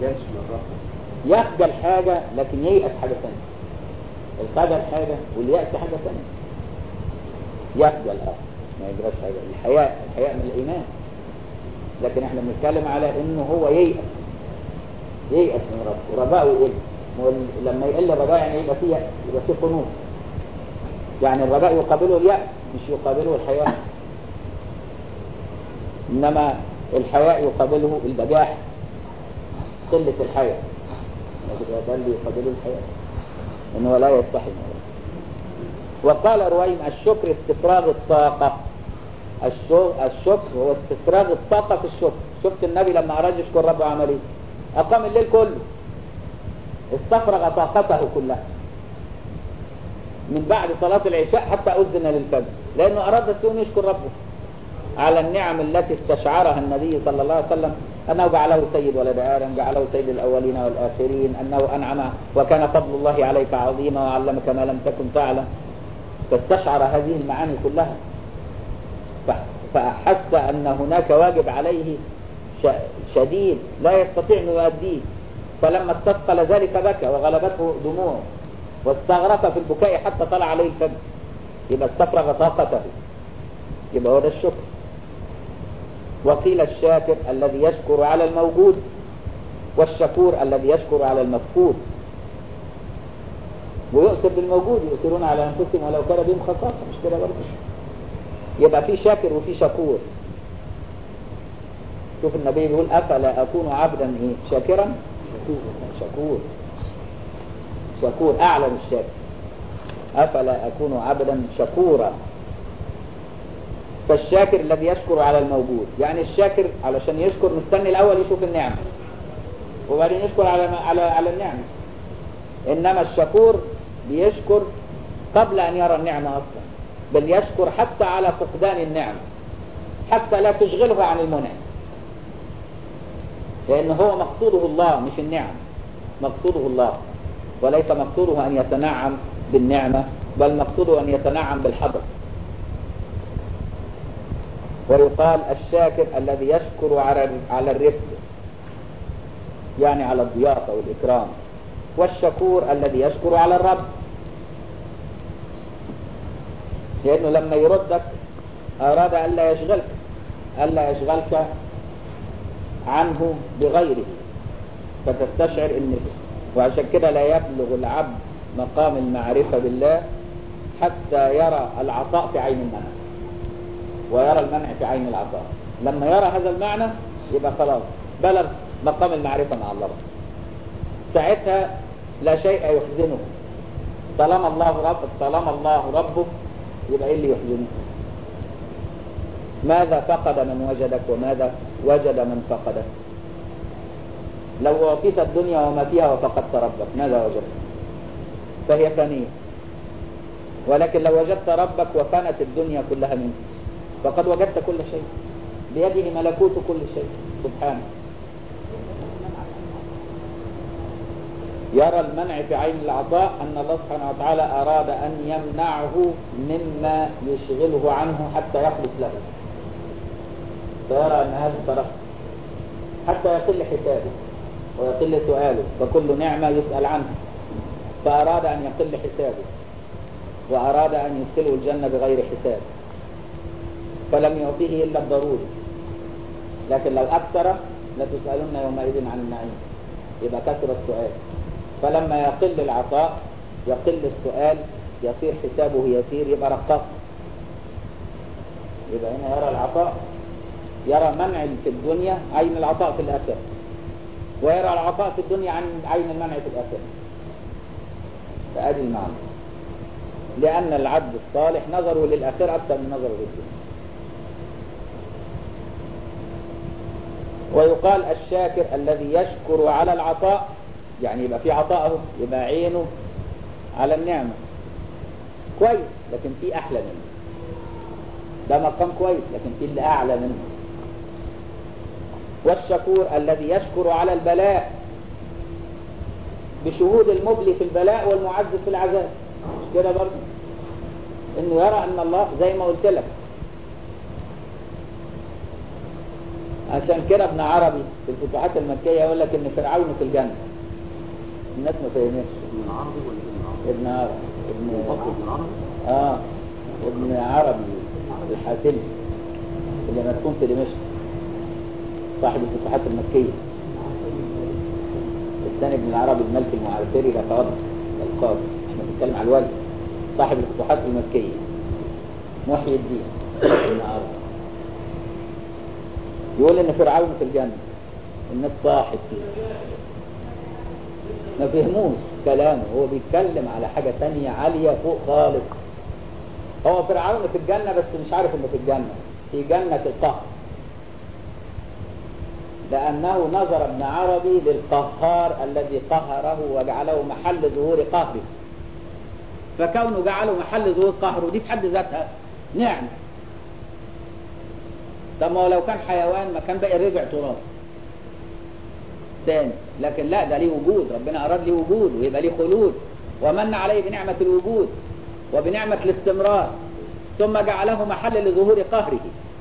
يخجل حاجة لكن ييأس حاجة ثانية الخجل حاجة واليأس حاجة ثانية يخجل اه ما يجراش حاجة الحياء الحياء من الإيمان لكن احنا بنتكلم على انه هو ييأس ييأس من ربه ورجاءه يقل لما يقل الرجاء يعني يبقى فيه يبقى فيه قنوط يعني الرجاء يقابله اليأس مش يقابله الحياء انما الحياء يقابله البجاح قلة الحياء ده اللي يقابله الحياء انه لا يستحي وقال رويم الشكر استفراغ الطاقة الشكر هو استفراغ الطاقة في الشكر شفت النبي لما أراد يشكر ربه عمل ايه أقام الليل كله استفرغ طاقته كلها من بعد صلاة العشاء حتى أذن للفجر لأنه أراد أن يشكر ربه على النعم التي استشعرها النبي صلى الله عليه وسلم أنه جعله سيد ولد آدم جعله سيد الأولين والآخرين أنه أنعم وكان فضل الله عليك عظيما وعلمك ما لم تكن تعلم فاستشعر هذه المعاني كلها فأحس أن هناك واجب عليه شديد لا يستطيع أن يؤديه فلما استثقل ذلك بكى وغلبته دموعه واستغرق في البكاء حتى طلع عليه الفجر يبقى استفرغ طاقته يبقى هو ده الشكر وقيل الشاكر الذي يشكر على الموجود والشكور الذي يشكر على المفقود ويؤثر بالموجود يؤثرون على انفسهم ولو كان بهم خصاصه مش كده برضه يبقى في شاكر وفي شكور شوف النبي بيقول افلا اكون عبدا ايه شاكرا شكور شكور اعلى من الشاكر افلا اكون عبدا شكورا فالشاكر الذي يشكر على الموجود يعني الشاكر علشان يشكر مستني الاول يشوف النعمه وبعدين يشكر على على على النعمه انما الشكور بيشكر قبل ان يرى النعمه اصلا بل يشكر حتى على فقدان النعمه حتى لا تشغله عن المنعم لان هو مقصوده الله مش النعم مقصوده الله وليس مقصوده ان يتنعم بالنعمه بل مقصوده ان يتنعم بالحضر ويقال الشاكر الذي يشكر على على الرفق يعني على الضيافة والإكرام والشكور الذي يشكر على الرب لأنه لما يردك أراد ألا يشغلك ألا يشغلك عنه بغيره فتستشعر إن وعشان كده لا يبلغ العبد مقام المعرفة بالله حتى يرى العطاء في عين المنع ويرى المنع في عين العطاء لما يرى هذا المعنى يبقى خلاص بلغ مقام المعرفة مع الله ساعتها لا شيء يحزنه طالما الله رب طالما الله ربه يبقى ايه اللي يحزنه ماذا فقد من وجدك وماذا وجد من فقدك لو أعطيت الدنيا وما فيها وفقدت ربك ماذا وجدت فهي فانية ولكن لو وجدت ربك وفانت الدنيا كلها منك فقد وجدت كل شيء بيده ملكوت كل شيء سبحانه يرى المنع في عين العطاء أن الله سبحانه وتعالى أراد أن يمنعه مما يشغله عنه حتى يخلص له فيرى أن هذا طرف حتى يقل حسابه ويقل سؤاله فكل نعمة يسأل عنها فأراد أن يقل حسابه وأراد أن يدخله الجنة بغير حساب فلم يعطيه إلا الضروري لكن لو أكثر لتسألن يومئذ عن النعيم يبقى كثر السؤال فلما يقل العطاء يقل السؤال يصير حسابه يسير يبقى رقاق يبقى هنا يرى العطاء يرى منع في الدنيا عين العطاء في الآخرة ويرى العطاء في الدنيا عن عين المنع في الآخرة فأدي المعنى لأن العبد الصالح نظره للآخرة أكثر من نظره للدنيا ويقال الشاكر الذي يشكر على العطاء يعني يبقى في عطاءه يبقى عينه على النعمة كويس لكن في أحلى منه ده مقام كويس لكن في اللي أعلى منه والشكور الذي يشكر على البلاء بشهود المبلي في البلاء والمعز في العذاب مش كده برضه انه يرى ان الله زي ما قلت لك عشان كده ابن عربي في الفتوحات المكية يقول لك ان فرعون في الجنة الناس ما فهمتش ابن عربي ولا ابن عربي ابن فضل ابن عربي اه ابن عربي الحاسمي اللي مسكون في دمشق صاحب الفتوحات المكية الثاني ابن العربي الملك المعرفري ده قاضي القاضي احنا بنتكلم على الولي صاحب الفتوحات المكية محيي الدين ابن عربي يقول ان فرعون في الجنة الناس صاحب فيه ما فهموش كلامه هو بيتكلم على حاجة تانية عالية فوق خالص هو فرعون في الجنة بس مش عارف انه في الجنة في جنة القهر لأنه نظر ابن عربي للقهار الذي قهره وجعله محل ظهور قهره فكونه جعله محل ظهور قهره دي في حد ذاتها نعمة طب ما هو لو كان حيوان ما كان بقى رجع تراب تاني لكن لا ده ليه وجود ربنا أراد ليه وجود ويبقى ليه خلود ومن عليه بنعمة الوجود وبنعمة الاستمرار ثم جعله محل لظهور قهره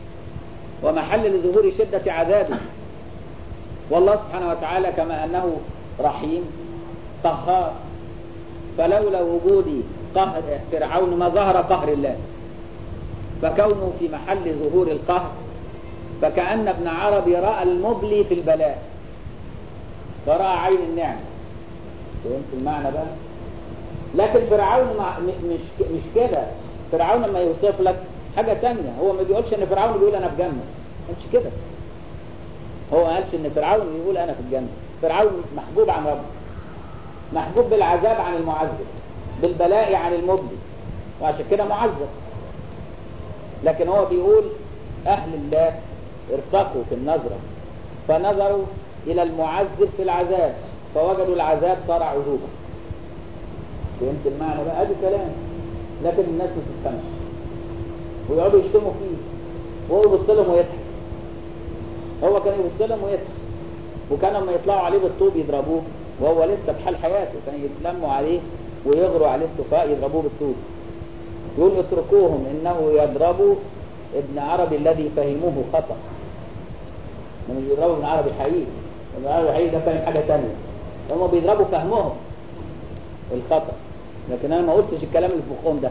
ومحل لظهور شدة عذابه والله سبحانه وتعالى كما أنه رحيم قهار فلولا وجود قهر فرعون ما ظهر قهر الله فكونه في محل ظهور القهر فكأن ابن عربي رأى المبلي في البلاء فرأى عين النعمة فهمت المعنى بقى لكن فرعون مع مش مش كده فرعون لما يوصف لك حاجة تانية هو ما بيقولش ان فرعون بيقول انا في جنة مش كده هو ما قالش ان فرعون بيقول انا في الجنة فرعون محجوب عن ربه محجوب بالعذاب عن المعذب بالبلاء عن المبلي وعشان كده معذب لكن هو بيقول اهل الله ارتقوا في النظرة فنظروا الى المعذب في العذاب فوجدوا العذاب صار عذوبا فهمت المعنى بقى ادي كلام لكن الناس ما تفهمش ويقعدوا يشتموا فيه وهو يبص لهم ويضحك هو كان يبص لهم ويضحك وكان لما يطلعوا عليه بالطوب يضربوه وهو لسه بحال حياته كان يتلموا عليه ويغروا عليه السفاء يضربوه بالطوب يقول اتركوهم انه يضرب ابن عربي الذي فهموه خطأ هم مش بيضربوا ابن عربي الحقيقي ابن عربي الحقيقي ده فاهم حاجة تانية هم بيضربوا فهمهم الخطأ لكن انا ما قلتش الكلام اللي في مخهم ده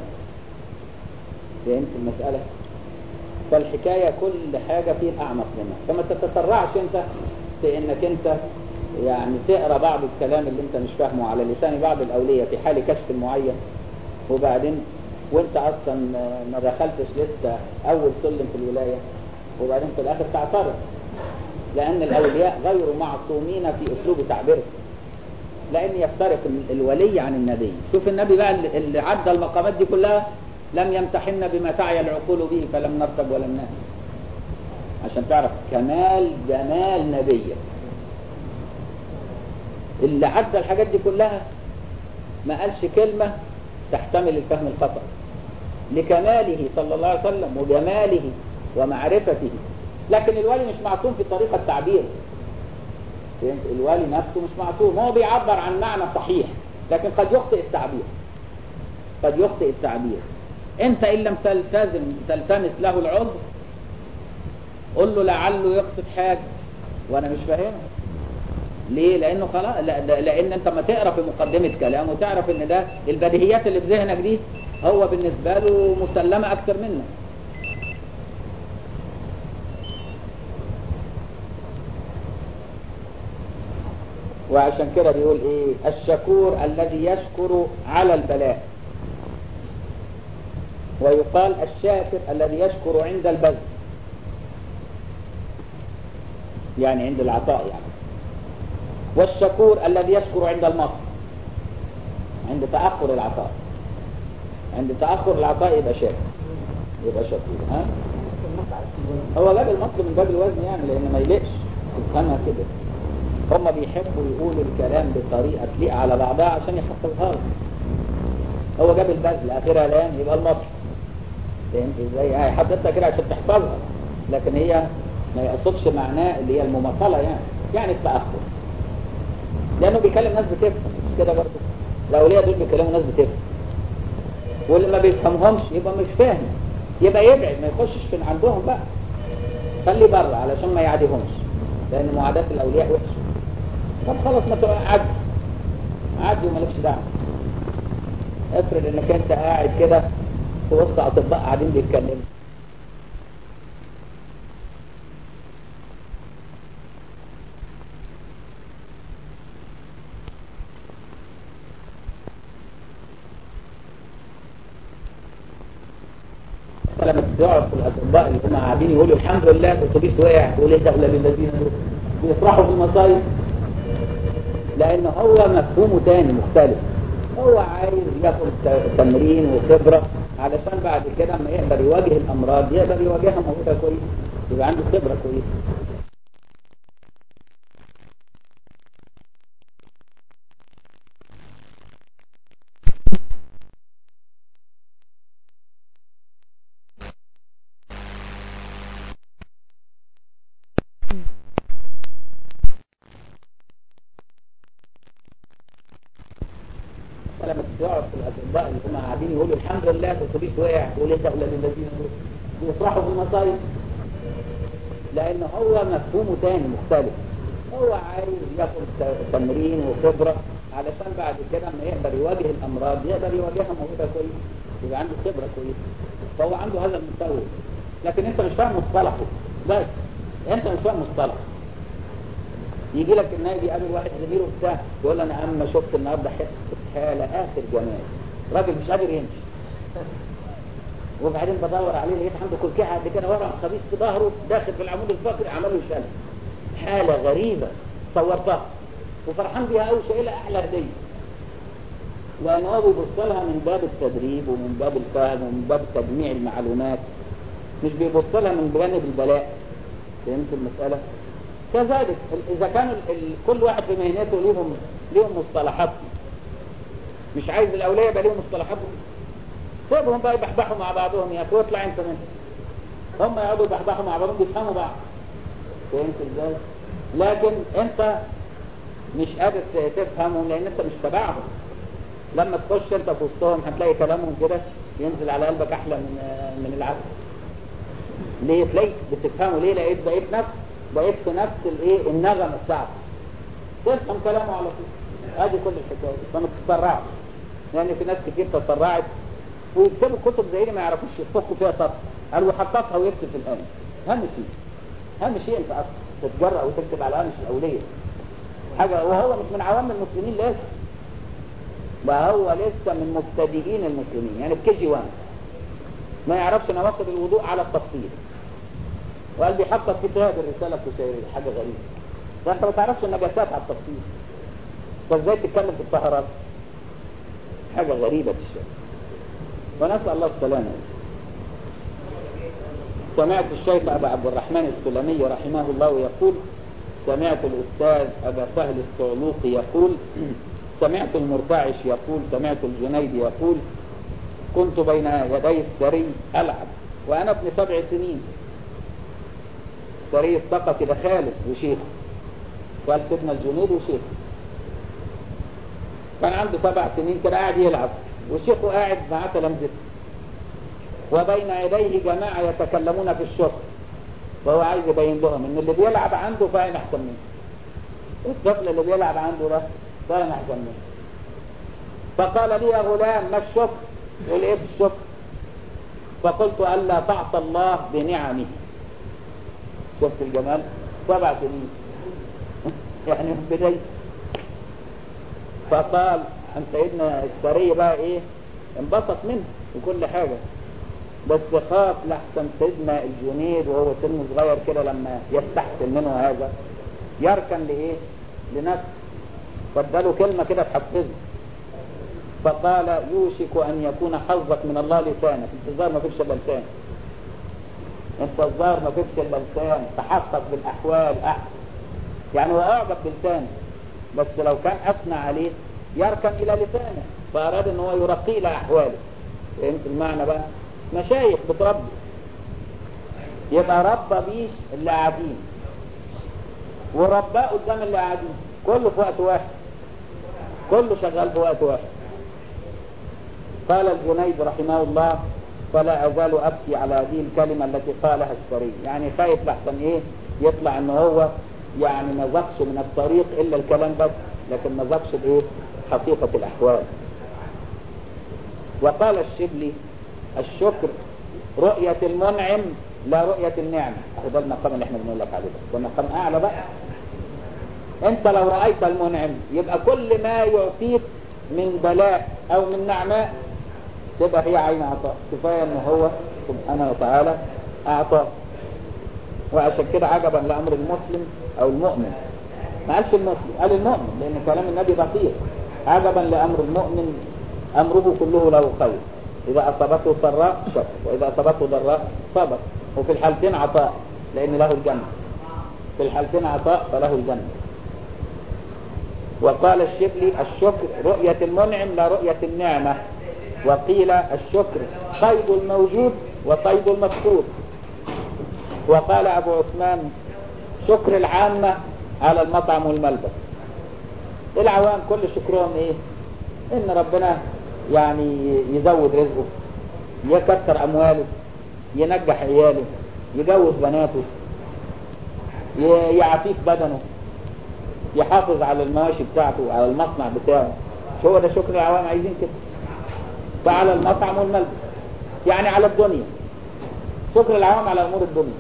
فهمت المسألة فالحكاية كل حاجة فيه أعمق منها فما تتسرعش انت في انك انت يعني تقرا بعض الكلام اللي انت مش فاهمه على لسان بعض الاولياء في حال كشف معين وبعدين وانت اصلا ما دخلتش لسه اول سلم في الولاية وبعدين في الاخر تعترض لان الاولياء غير معصومين في اسلوب تعبيرهم لان يفترق الولي عن النبي شوف النبي بقى اللي عدى المقامات دي كلها لم يمتحن بما تعي العقول به فلم نرتب ولم نهي عشان تعرف كمال جمال نبيه اللي عدى الحاجات دي كلها ما قالش كلمة تحتمل الفهم الخطأ لكماله صلى الله عليه وسلم وجماله ومعرفته لكن الولي مش معصوم في طريقة تعبيره فهمت الولي نفسه مش معصوم هو بيعبر عن معنى صحيح لكن قد يخطئ التعبير قد يخطئ التعبير انت ان لم تلتزم تلتمس له العذر قل له لعله يقصد حاجة وانا مش فاهمها ليه لانه خلاص لا لان انت ما تقرا في مقدمه كلامه وتعرف ان ده البديهيات اللي في ذهنك دي هو بالنسبه له مسلمه اكتر منك وعشان كده بيقول ايه الشكور الذي يشكر على البلاء ويقال الشاكر الذي يشكر عند البذل يعني عند العطاء يعني والشكور الذي يشكر عند المطر عند تأخر العطاء عند تأخر العطاء يبقى شاكر يبقى شكور ها هو جاب المطر من باب الوزن يعني لان ما يلقش تفهمها كده هم بيحبوا يقولوا الكلام بطريقة تليق على بعضها عشان يحصلها لك هو جاب البذل اخرها لام يبقى المطر فهمت ازاي هي حطيتها كده عشان تحفظها لكن هي ما يقصدش معناه اللي هي المماطله يعني يعني التاخر لانه بيكلم ناس بتفهم مش كده برضه الاولياء دول بيكلموا ناس بتفهم واللي ما بيفهمهمش يبقى مش فاهم يبقى يبعد ما يخشش في عندهم بقى خلي بره علشان ما يعاديهمش لان معاداه الاولياء وحشه طب خلاص ما تبقى عدي عدي ومالكش دعوه افرض انك انت قاعد كده في وسط اطباء قاعدين بيتكلموا لما تقعد في الاطباء اللي هم قاعدين يقولوا الحمد لله الاتوبيس وقع تقول ايه ده الذين بيفرحوا بالمصايب لان هو مفهومه تاني مختلف هو عايز ياخد تمرين وخبره علشان بعد كده اما يقدر يواجه الامراض يقدر يواجهها موجوده كويس يبقى عنده خبره كويسه لما تقعد في الاطباء اللي هم قاعدين يقولوا الحمد لله الاتوبيس وقع وليه اولاد الذين بيفرحوا بالمصايب لان هو مفهومه تاني مختلف هو عايز ياخد تمرين وخبره علشان بعد كده اما يقدر يواجه الامراض يقدر يواجهها موجوده كويس يبقى عنده خبره كويسه فهو عنده هذا المستوى لكن انت مش فاهم مصطلحه بس انت مش فاهم مصطلحه يجي لك النادي يقابل واحد زميله بتاع يقول له انا اما شفت النهارده حاله اخر جمال راجل مش قادر يمشي وبعدين بدور عليه لقيت عنده كلكعه قد كده ورم خبيث في ظهره داخل في العمود الفقري عمل له شلل حاله غريبه صورتها وفرحان بيها قوي شايلها احلى هديه لان هو بيبص لها من باب التدريب ومن باب الفهم ومن باب تجميع المعلومات مش بيبص لها من جانب البلاء فهمت المساله؟ كذلك اذا كان ال ال كل واحد في مهنته ليهم ليهم مصطلحاتهم مش عايز الاولياء يبقى ليهم مصطلحاتهم سيبهم بقى يبحبحوا مع بعضهم يا اخي واطلع انت منهم هم يقعدوا يبحبحوا مع بعضهم بيفهموا بعض فهمت ازاي؟ لكن انت مش قادر تفهمهم لان انت مش تبعهم لما تخش انت في وسطهم هتلاقي كلامهم كده ينزل على قلبك احلى من من العسل ليه تلاقي بتفهمه ليه لقيت بقيت نفس بقيت في نفس الايه النغمه بتاعته تفهم كلامه على طول ادي كل الحكايه فما تتسرعش لان يعني في ناس كتير تسرعت ويكتبوا كتب زي دي ما يعرفوش يفكوا فيها سطر قال وحطتها ويكتب في الهامش هامش ايه؟ هامش ايه انت تتجرأ وتكتب على هامش الاوليه حاجه وهو مش من عوام المسلمين لسه ده هو لسه من مبتدئين المسلمين يعني في كي جي 1 ما يعرفش نواقض الوضوء على التفصيل وقال بيحقق كتاب الرساله الكشيريه حاجه غريبه فانت ما تعرفش النجاسات على التفصيل فازاي تتكلم في الطهارات حاجه غريبه الشيء ونسال الله السلامه سمعت الشيخ ابا عبد الرحمن السلمي رحمه الله يقول سمعت الاستاذ ابا سهل الصعلوقي يقول سمعت المرتعش يقول سمعت الجنيد يقول كنت بين يدي السري العب وانا ابن سبع سنين سري الثقفي ده خالد وشيخ قال سيدنا الجنيد وشيخ كان عنده سبع سنين كده قاعد يلعب وشيخه قاعد معاه تلامذته وبين يديه جماعة يتكلمون في الشرب وهو عايز يبين لهم ان اللي بيلعب عنده فاهم احسن منه الطفل اللي بيلعب عنده ده فاهم احسن منه فقال لي يا غلام ما الشكر يقول ايه في الشكر فقلت الا تعصى الله بنعمه شفت الجمال سبع سنين يعني من بداية فقال عن سيدنا السري بقى ايه انبسط منه وكل حاجة بس خاف لحسن سيدنا الجنيد وهو سن صغير كده لما يستحسن منه هذا يركن لايه لنفسه فاداله كلمة كده تحفزه فقال يوشك ان يكون حظك من الله لسانك انت الظاهر ما فيش الا لسان انت الظاهر ما فيش الا لسان تحقق بالاحوال احسن يعني هو اعجب بلسانه بس لو كان اثنى عليه يركن الى لسانه فاراد ان هو يرقي الى احواله فهمت المعنى بقى مشايخ بتربي يبقى ربى بيه اللي قاعدين ورباه قدام اللي قاعدين كله في وقت واحد كله شغال في وقت واحد قال الجنيد رحمه الله فلا أزال أبكي على هذه الكلمة التي قالها السري يعني خايف لحسن إيه يطلع إن هو يعني ما زقش من الطريق إلا الكلام بس لكن ما زقش الإيه حقيقة الأحوال وقال الشبلي الشكر رؤية المنعم لا رؤية النعمة ده المقام اللي احنا بنقول لك عليه ده مقام أعلى بقى انت لو رأيت المنعم يبقى كل ما يعطيك من بلاء او من نعماء تبقى هي عين عطاء كفاية ان هو سبحانه وتعالى اعطاه وعشان كده عجبا لامر المسلم او المؤمن ما قالش المسلم قال المؤمن لان كلام النبي دقيق عجبا لامر المؤمن امره كله له خير إذا أصابته سراء شكر وإذا أصابته ضراء صبر وفي الحالتين عطاء لأن له الجنة في الحالتين عطاء فله الجنة وقال الشبلي الشكر رؤية المنعم لا رؤية النعمة وقيل الشكر قيد الموجود وقيد المفقود وقال أبو عثمان شكر العامة على المطعم والملبس العوام كل شكرهم ايه ان ربنا يعني يزود رزقه يكثر امواله ينجح عياله يجوز بناته ي- يعافيك بدنه يحافظ على المواشي بتاعته على المصنع بتاعه مش هو ده شكر العوام عايزين كده فعلى المطعم والملبس يعني على الدنيا شكر العوام على امور الدنيا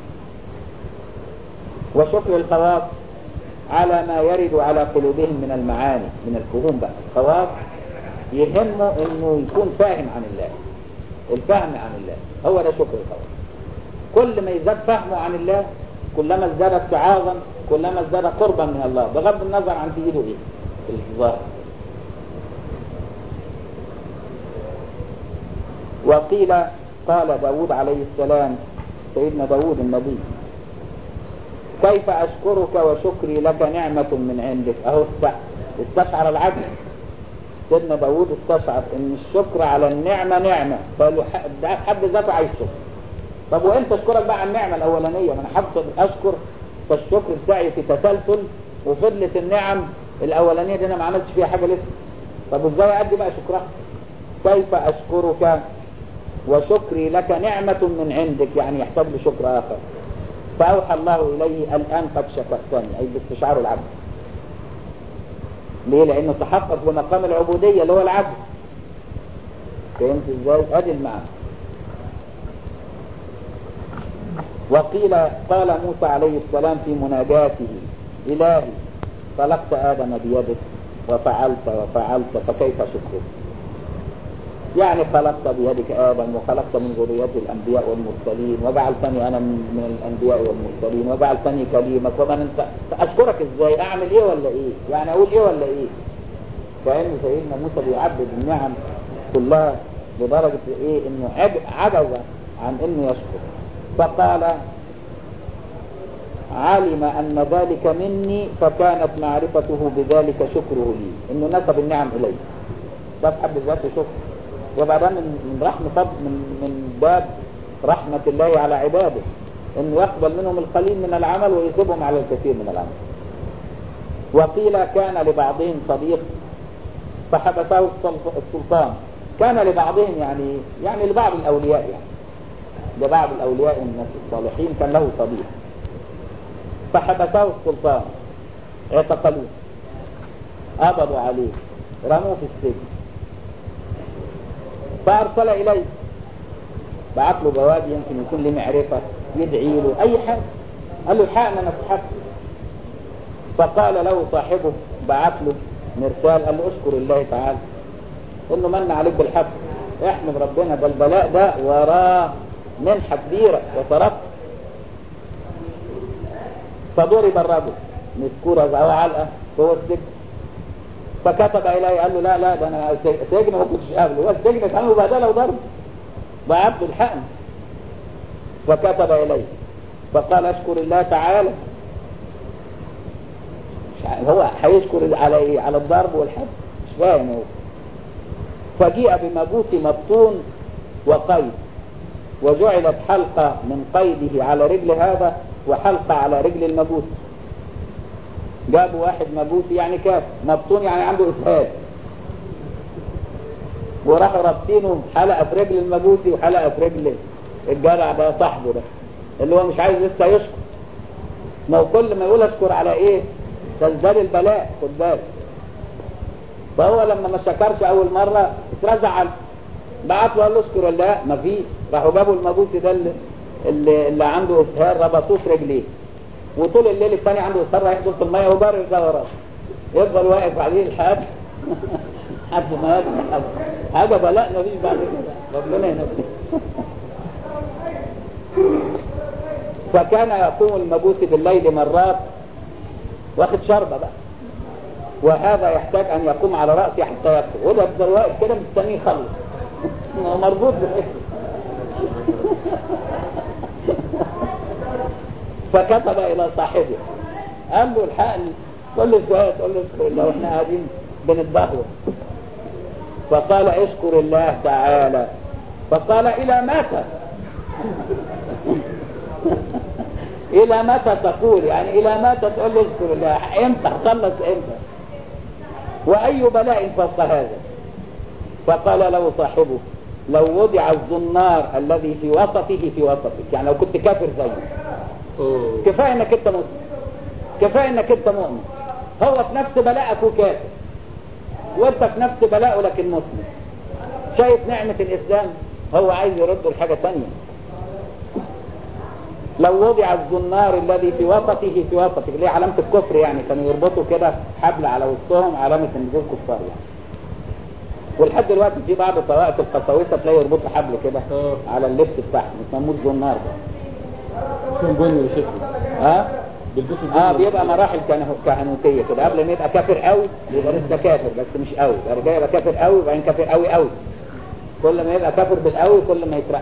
وشكر الخواص على ما يرد على قلوبهم من المعاني من الفهوم بقى الخواص يهمه انه يكون فاهم عن الله الفهم عن الله هو ده شكر الخواص كل ما يزداد فهمه عن الله كلما ازداد اتعاظا كلما ازداد قربا من الله بغض النظر عن في ايده ايه في الظاهر وقيل قال داود عليه السلام سيدنا داود النبي كيف أشكرك وشكري لك نعمة من عندك أهو است- استشعر العدل سيدنا داود استشعر ان الشكر على النعمة نعمة فقال له ح- ده حد ذاته عايز شكر طب وانت اشكرك بقى على النعمة الاولانية ما انا حابب اشكر فالشكر بتاعي في تسلسل وفضلت النعم الاولانية دي انا ما عملتش فيها حاجة لسه طب ازاي ادي بقى شكرها كيف اشكرك وشكري لك نعمة من عندك يعني يحتاج لشكر اخر فأوحى الله إليه الآن قد شكرتني أي باستشعار العبد ليه؟ لأنه تحقق بمقام العبودية اللي هو العبد فهمت ازاي؟ أدي المعنى وقيل قال موسى عليه السلام في مناجاته إلهي خلقت آدم بيدك وفعلت وفعلت فكيف شكرك يعني خلقت بيدك آدم وخلقت من ذريته الأنبياء والمرسلين وجعلتني أنا من من الأنبياء والمرسلين وجعلتني كليمك ومن أنت أشكرك إزاي أعمل إيه ولا إيه يعني أقول إيه ولا إيه كأن سيدنا موسى بيعبد النعم كلها لدرجة إيه إنه عب- عجز عن إنه يشكر فقال علم أن ذلك مني فكانت معرفته بذلك شكره لي إنه نسب النعم إليه ده في حد ذاته شكر يبقى ده من من رحمة فضل من من باب رحمة الله على عباده انه يقبل منهم القليل من العمل ويثيبهم على الكثير من العمل وقيل كان لبعضهم صديق فحبسه السلط- السلطان كان لبعضهم يعني يعني لبعض الاولياء يعني لبعض الاولياء من الصالحين كان له صديق فحبسه السلطان اعتقلوه قبضوا عليه رموه في السجن فأرسل إليه بعت له جواب يمكن يكون له معرفة يدعي له أي حاجة قال له الحقنا أنا في حبس فقال له صاحبه بعت له مرسال قال له اشكر الله تعالى انه من عليك بالحبس احمد ربنا ده البلاء ده وراه منحة كبيرة وترك فضرب الرجل مسكورة أو علقة هو السجن فكتب إليه قال له لا لا ده أنا سجن ما كنتش قابله هو السجن كان مبادلة وضرب بعبد الحقن فكتب إليه فقال أشكر الله تعالى مش عارف هو هيشكر على إيه على الضرب والحبس مش فاهم هو فجيء بمبوس مبطون وقيد وجعلت حلقة من قيده على رجل هذا وحلقة على رجل المبوس جابوا واحد مبوسي يعني كاف مبطون يعني عنده اسهال وراحوا رابطينه حلقه في رجل المجوسي وحلقه في رجل الجدع ده صاحبه ده اللي هو مش عايز لسه يشكر ما هو كل ما يقول اشكر على ايه تزداد البلاء خد بالك فهو لما ما شكرش اول مره اترزع عنه بعت له قال له اشكر الله ما فيش راحوا جابوا المجوسي ده اللي, اللي, اللي عنده اسهال ربطوه في رجليه وطول الليل الثاني عنده اسهال رايح في الميه وبارد ده وراه يفضل واقف عليه لحد حد ما يطلع حاجه بلاء مفيش بعد كده ربنا ينسيه فكان يقوم المجوس بالليل مرات واخد شربة بقى وهذا يحتاج ان يقوم على رأسه حتى يكفر وده يفضل واقف كده مستنيه يخلص ما هو مربوط بالاسم فكتب الى صاحبه قال له الحقني قل له شويه تقول له اشكر الله واحنا قاعدين بنتبهوى فقال اشكر الله تعالى فقال الى متى الى متى تقول يعني الى متى تقول لي اشكر الله امتى خلص امتى واي بلاء فوق هذا فقال له صاحبه لو وضع الزنار الذي في وسطه في وسطك يعني لو كنت كافر زيه أوه. كفايه انك انت مسلم كفايه انك انت مؤمن هو في نفس بلاءك وكافر وانت في نفس بلاءه لكن مسلم شايف نعمة الاسلام هو عايز يرد الحاجة تانية لو وضع الزنار الذي في وسطه في وسطك اللي هي علامة الكفر يعني كانوا يربطوا كده حبل على وسطهم علامة ان دول كفار يعني ولحد دلوقتي في بعض طوائف القساوسه تلاقي يربطوا حبل كده اه. على اللبس بتاعهم يسموه الزنار ده اسمه بني يا شيخ ها بيلبسوا البني اه بيبقى مراحل كهنه- كهنوتيه كده قبل ما يبقى كافر قوي يبقى لسه كافر بس مش قوي بعد كده يبقى كافر قوي وبعدين كافر قوي قوي كل ما يبقى كافر بالقوي كل ما يترقى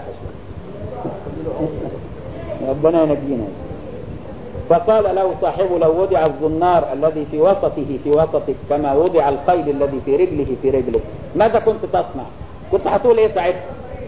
شوية. ربنا ينجينا فقال له صاحبه لو وضع الزنار الذي في وسطه في وسطك كما وضع القيد الذي في رجله في رجلك ماذا كنت تصنع كنت هتقول ايه ساعتها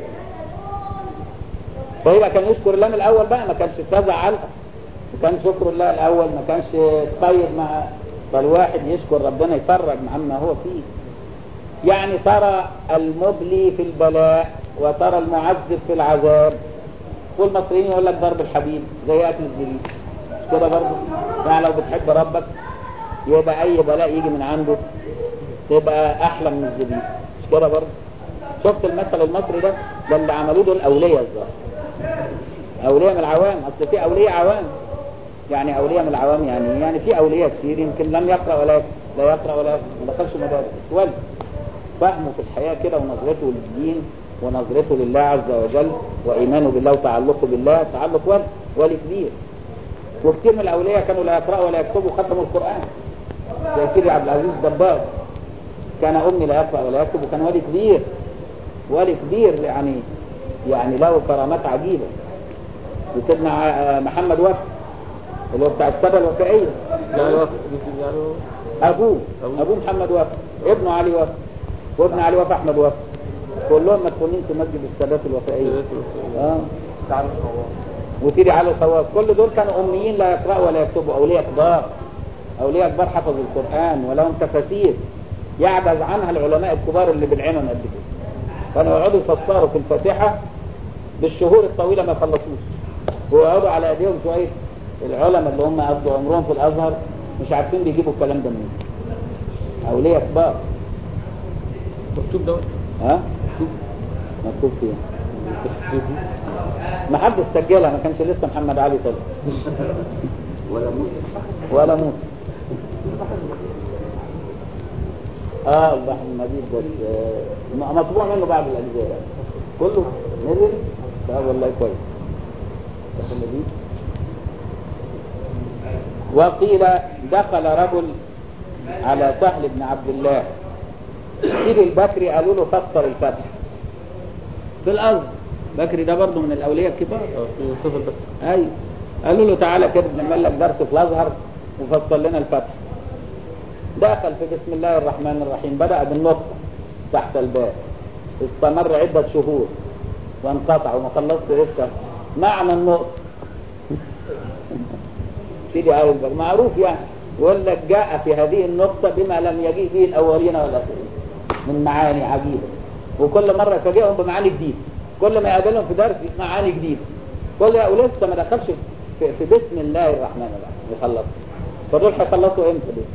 فيبقى كان يشكر الله من الاول بقى ما كانش اتزع علقه ما كان شكر الله الاول ما كانش طيب مع فالواحد يشكر ربنا يفرج عما هو فيه يعني ترى المبلي في البلاء وترى المعذب في العذاب والمصريين يقول لك ضرب الحبيب زي اكل الزبيب مش كده برضه يعني لو بتحب ربك يبقى اي بلاء يجي من عنده تبقى احلى من الزبيب مش كده برضه شفت المثل المصري ده ده اللي عملوه دول اولياء الظاهر اولياء من العوام اصل في اولياء عوام يعني اولياء من العوام يعني إيه؟ يعني في اولياء كتير يمكن لم يقرا ولا يكتب لا يقرا ولا يكتب ما دخلش مدارس ولد فهمه في الحياه كده ونظرته للدين ونظرته لله عز وجل وايمانه بالله وتعلقه بالله تعلق ولي ولي كبير وكثير من الاولياء كانوا لا يقرأوا ولا يكتبوا ختموا القران زي سيدي عبد العزيز الدباغ كان امي لا يقرأ ولا يكتب وكان ولي كبير ولي كبير يعني يعني له كرامات عجيبه وسيدنا ع- محمد وفد اللي هو بتاع السبع الوفائيه يعني هو يعني هو ابوه أبوه. ابوه محمد وفد ابنه علي وفد وابن علي وفد احمد وفد كلهم مدفونين في مسجد السادات الوفائيه اه وسيدي علي الخواص كل دول كانوا اميين لا يقرأوا ولا يكتبوا اولياء كبار اولياء كبار حفظوا القران ولهم تفاسير يعجز عنها العلماء الكبار اللي بالعلم قد كده كانوا يقعدوا يفسروا في الفاتحه بالشهور الطويله ما يخلصوش ويقعدوا على ايديهم شويه العلماء اللي هم قضوا عمرهم في الازهر مش عارفين بيجيبوا الكلام ده منين اولياء كبار مكتوب دوت ها مكتوب فين ما حدش سجلها ما كانش لسه محمد علي طلع ولا موسى ولا موسى اه البحر المجيد بس آه، م- مطبوع منه بعض الاجزاء يعني. كله نزل لا والله كويس البحر المجيد وقيل دخل رجل على سهل بن عبد الله سيدي البكري قالوا له فسر الفتح في الارض بكري ده برضه من الاولياء الكبار اه في صفر بس ايوه قالوا له تعالى كده نعمل لك درس في الازهر وفسر لنا الفتح دخل في بسم الله الرحمن الرحيم بدأ بالنقطة تحت الباب استمر عدة شهور وانقطع وما خلصت لسه معنى النقطة سيدي آل البر معروف يعني يقول لك جاء في هذه النقطة بما لم يجيء به الأولين والآخرين من معاني عجيبة وكل مرة يفاجئهم بمعاني جديدة كل ما يقابلهم في درس معاني جديدة كل ولسه ما دخلش في, في بسم الله الرحمن الرحيم يخلص فدول هيخلصوا امتى دول؟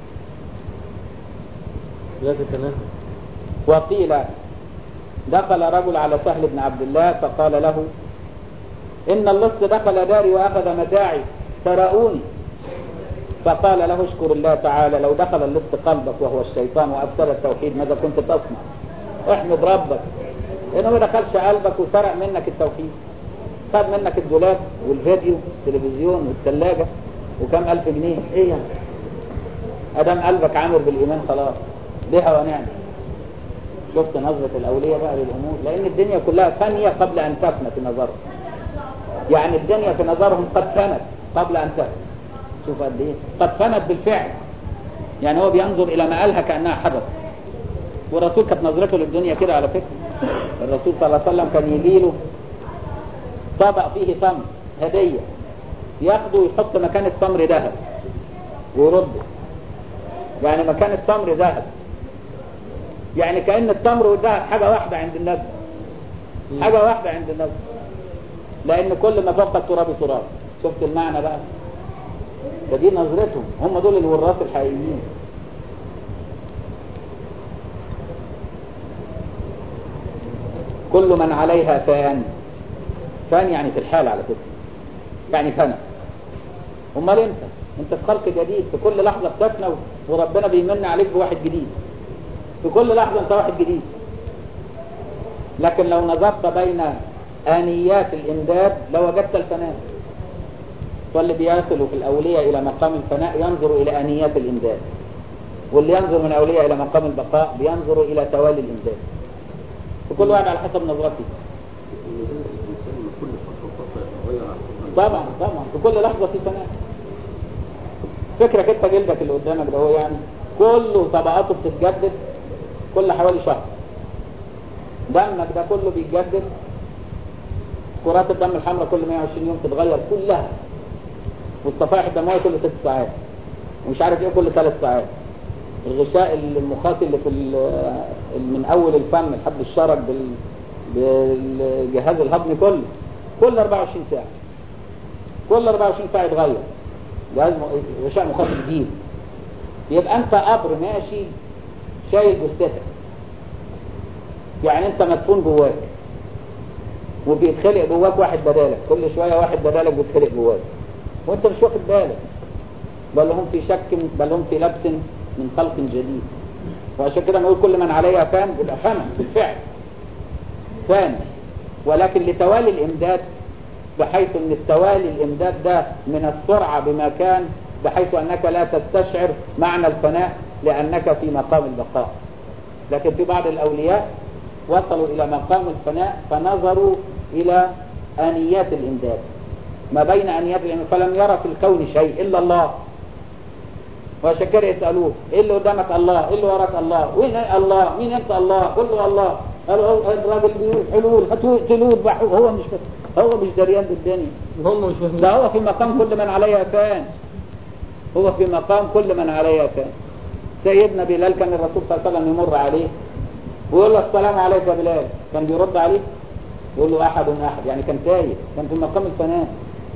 لا تتناهى وقيل دخل رجل على سهل بن عبد الله فقال له إن اللص دخل داري وأخذ متاعي سرقوني فقال له اشكر الله تعالى لو دخل اللص قلبك وهو الشيطان وأبطل التوحيد ماذا كنت تصنع احمد ربك إنه ما دخلش قلبك وسرق منك التوحيد خد منك الدولاب والفيديو والتلفزيون والثلاجة وكم ألف جنيه إيه يعني أدام قلبك عامر بالإيمان خلاص بها ونعم شفت نظرة الأولياء بقى للأمور لأن الدنيا كلها فانية قبل أن تفنى في نظرهم يعني الدنيا في نظرهم قد فنت قبل أن تفنى شوف قد إيه قد فنت بالفعل يعني هو بينظر إلى مآلها كأنها حدث والرسول كانت نظرته للدنيا كده على فكرة الرسول صلى الله عليه وسلم كان يجي له طبق فيه تمر هدية ياخده ويحط مكان التمر ذهب ويرده يعني مكان التمر ذهب يعني كأن التمر والذهب حاجة واحدة عند النبي حاجة واحدة عند النبي لأن كل ما فوق التراب تراب شفت المعنى بقى فدي نظرتهم هم دول الوراث الحقيقيين كل من عليها فان فان يعني في الحال على فكرة يعني فنى امال انت انت في خلق جديد في كل لحظة بتفنى وربنا بيمن عليك بواحد جديد في كل لحظة انت واحد جديد لكن لو نظرت بين آنيات الإمداد لوجدت الفناء واللي بيصل في الأولياء إلى مقام الفناء ينظر إلى آنيات الإمداد واللي ينظر من الأولياء إلى مقام البقاء بينظر إلى توالي الإمداد وكل واحد على حسب نظرته طبعا طبعا في كل لحظة في فناء فكرك انت جلدك اللي قدامك ده هو يعني كله طبقاته بتتجدد كل حوالي شهر دمك ده كله بيتجدد كرات الدم الحمراء كل 120 يوم تتغير كلها والصفائح الدمويه كل ست ساعات ومش عارف ايه كل ثلاث ساعات الغشاء المخاطي اللي في من اول الفم لحد الشرج بال بالجهاز الهضمي كله كل 24 ساعه كل 24 ساعه يتغير جهاز غشاء مخاطي جديد يبقى انت قبر ماشي شايل جثتك يعني انت مدفون جواك وبيتخلق جواك واحد بدالك كل شوية واحد بدالك بيتخلق جواك وانت مش واخد بالك بل هم في شك بل هم في لبس من خلق جديد وعشان كده نقول كل من عليها فان يبقى فن بالفعل فان ولكن لتوالي الامداد بحيث ان التوالي الامداد ده من السرعة بما كان بحيث انك لا تستشعر معنى الفناء لانك في مقام البقاء لكن في بعض الاولياء وصلوا الى مقام الفناء فنظروا الى انيات الامداد ما بين انيات الامداد فلم يرى في الكون شيء الا الله وعشان كده يسالوه ايه اللي قدامك الله ايه اللي وراك الله وين الله مين انت الله كله الله قالوا الراجل بيقول حلول هتقتلوه هو مش هو مش دريان بالدنيا هم مش فاهمين ده هو في مقام كل من عليها فان هو في مقام كل من عليها فان سيدنا بلال كان الرسول صلى الله عليه وسلم يمر عليه ويقول له السلام عليك يا بلال كان بيرد عليه يقول له احد احد يعني كان تايه كان في مقام الفناء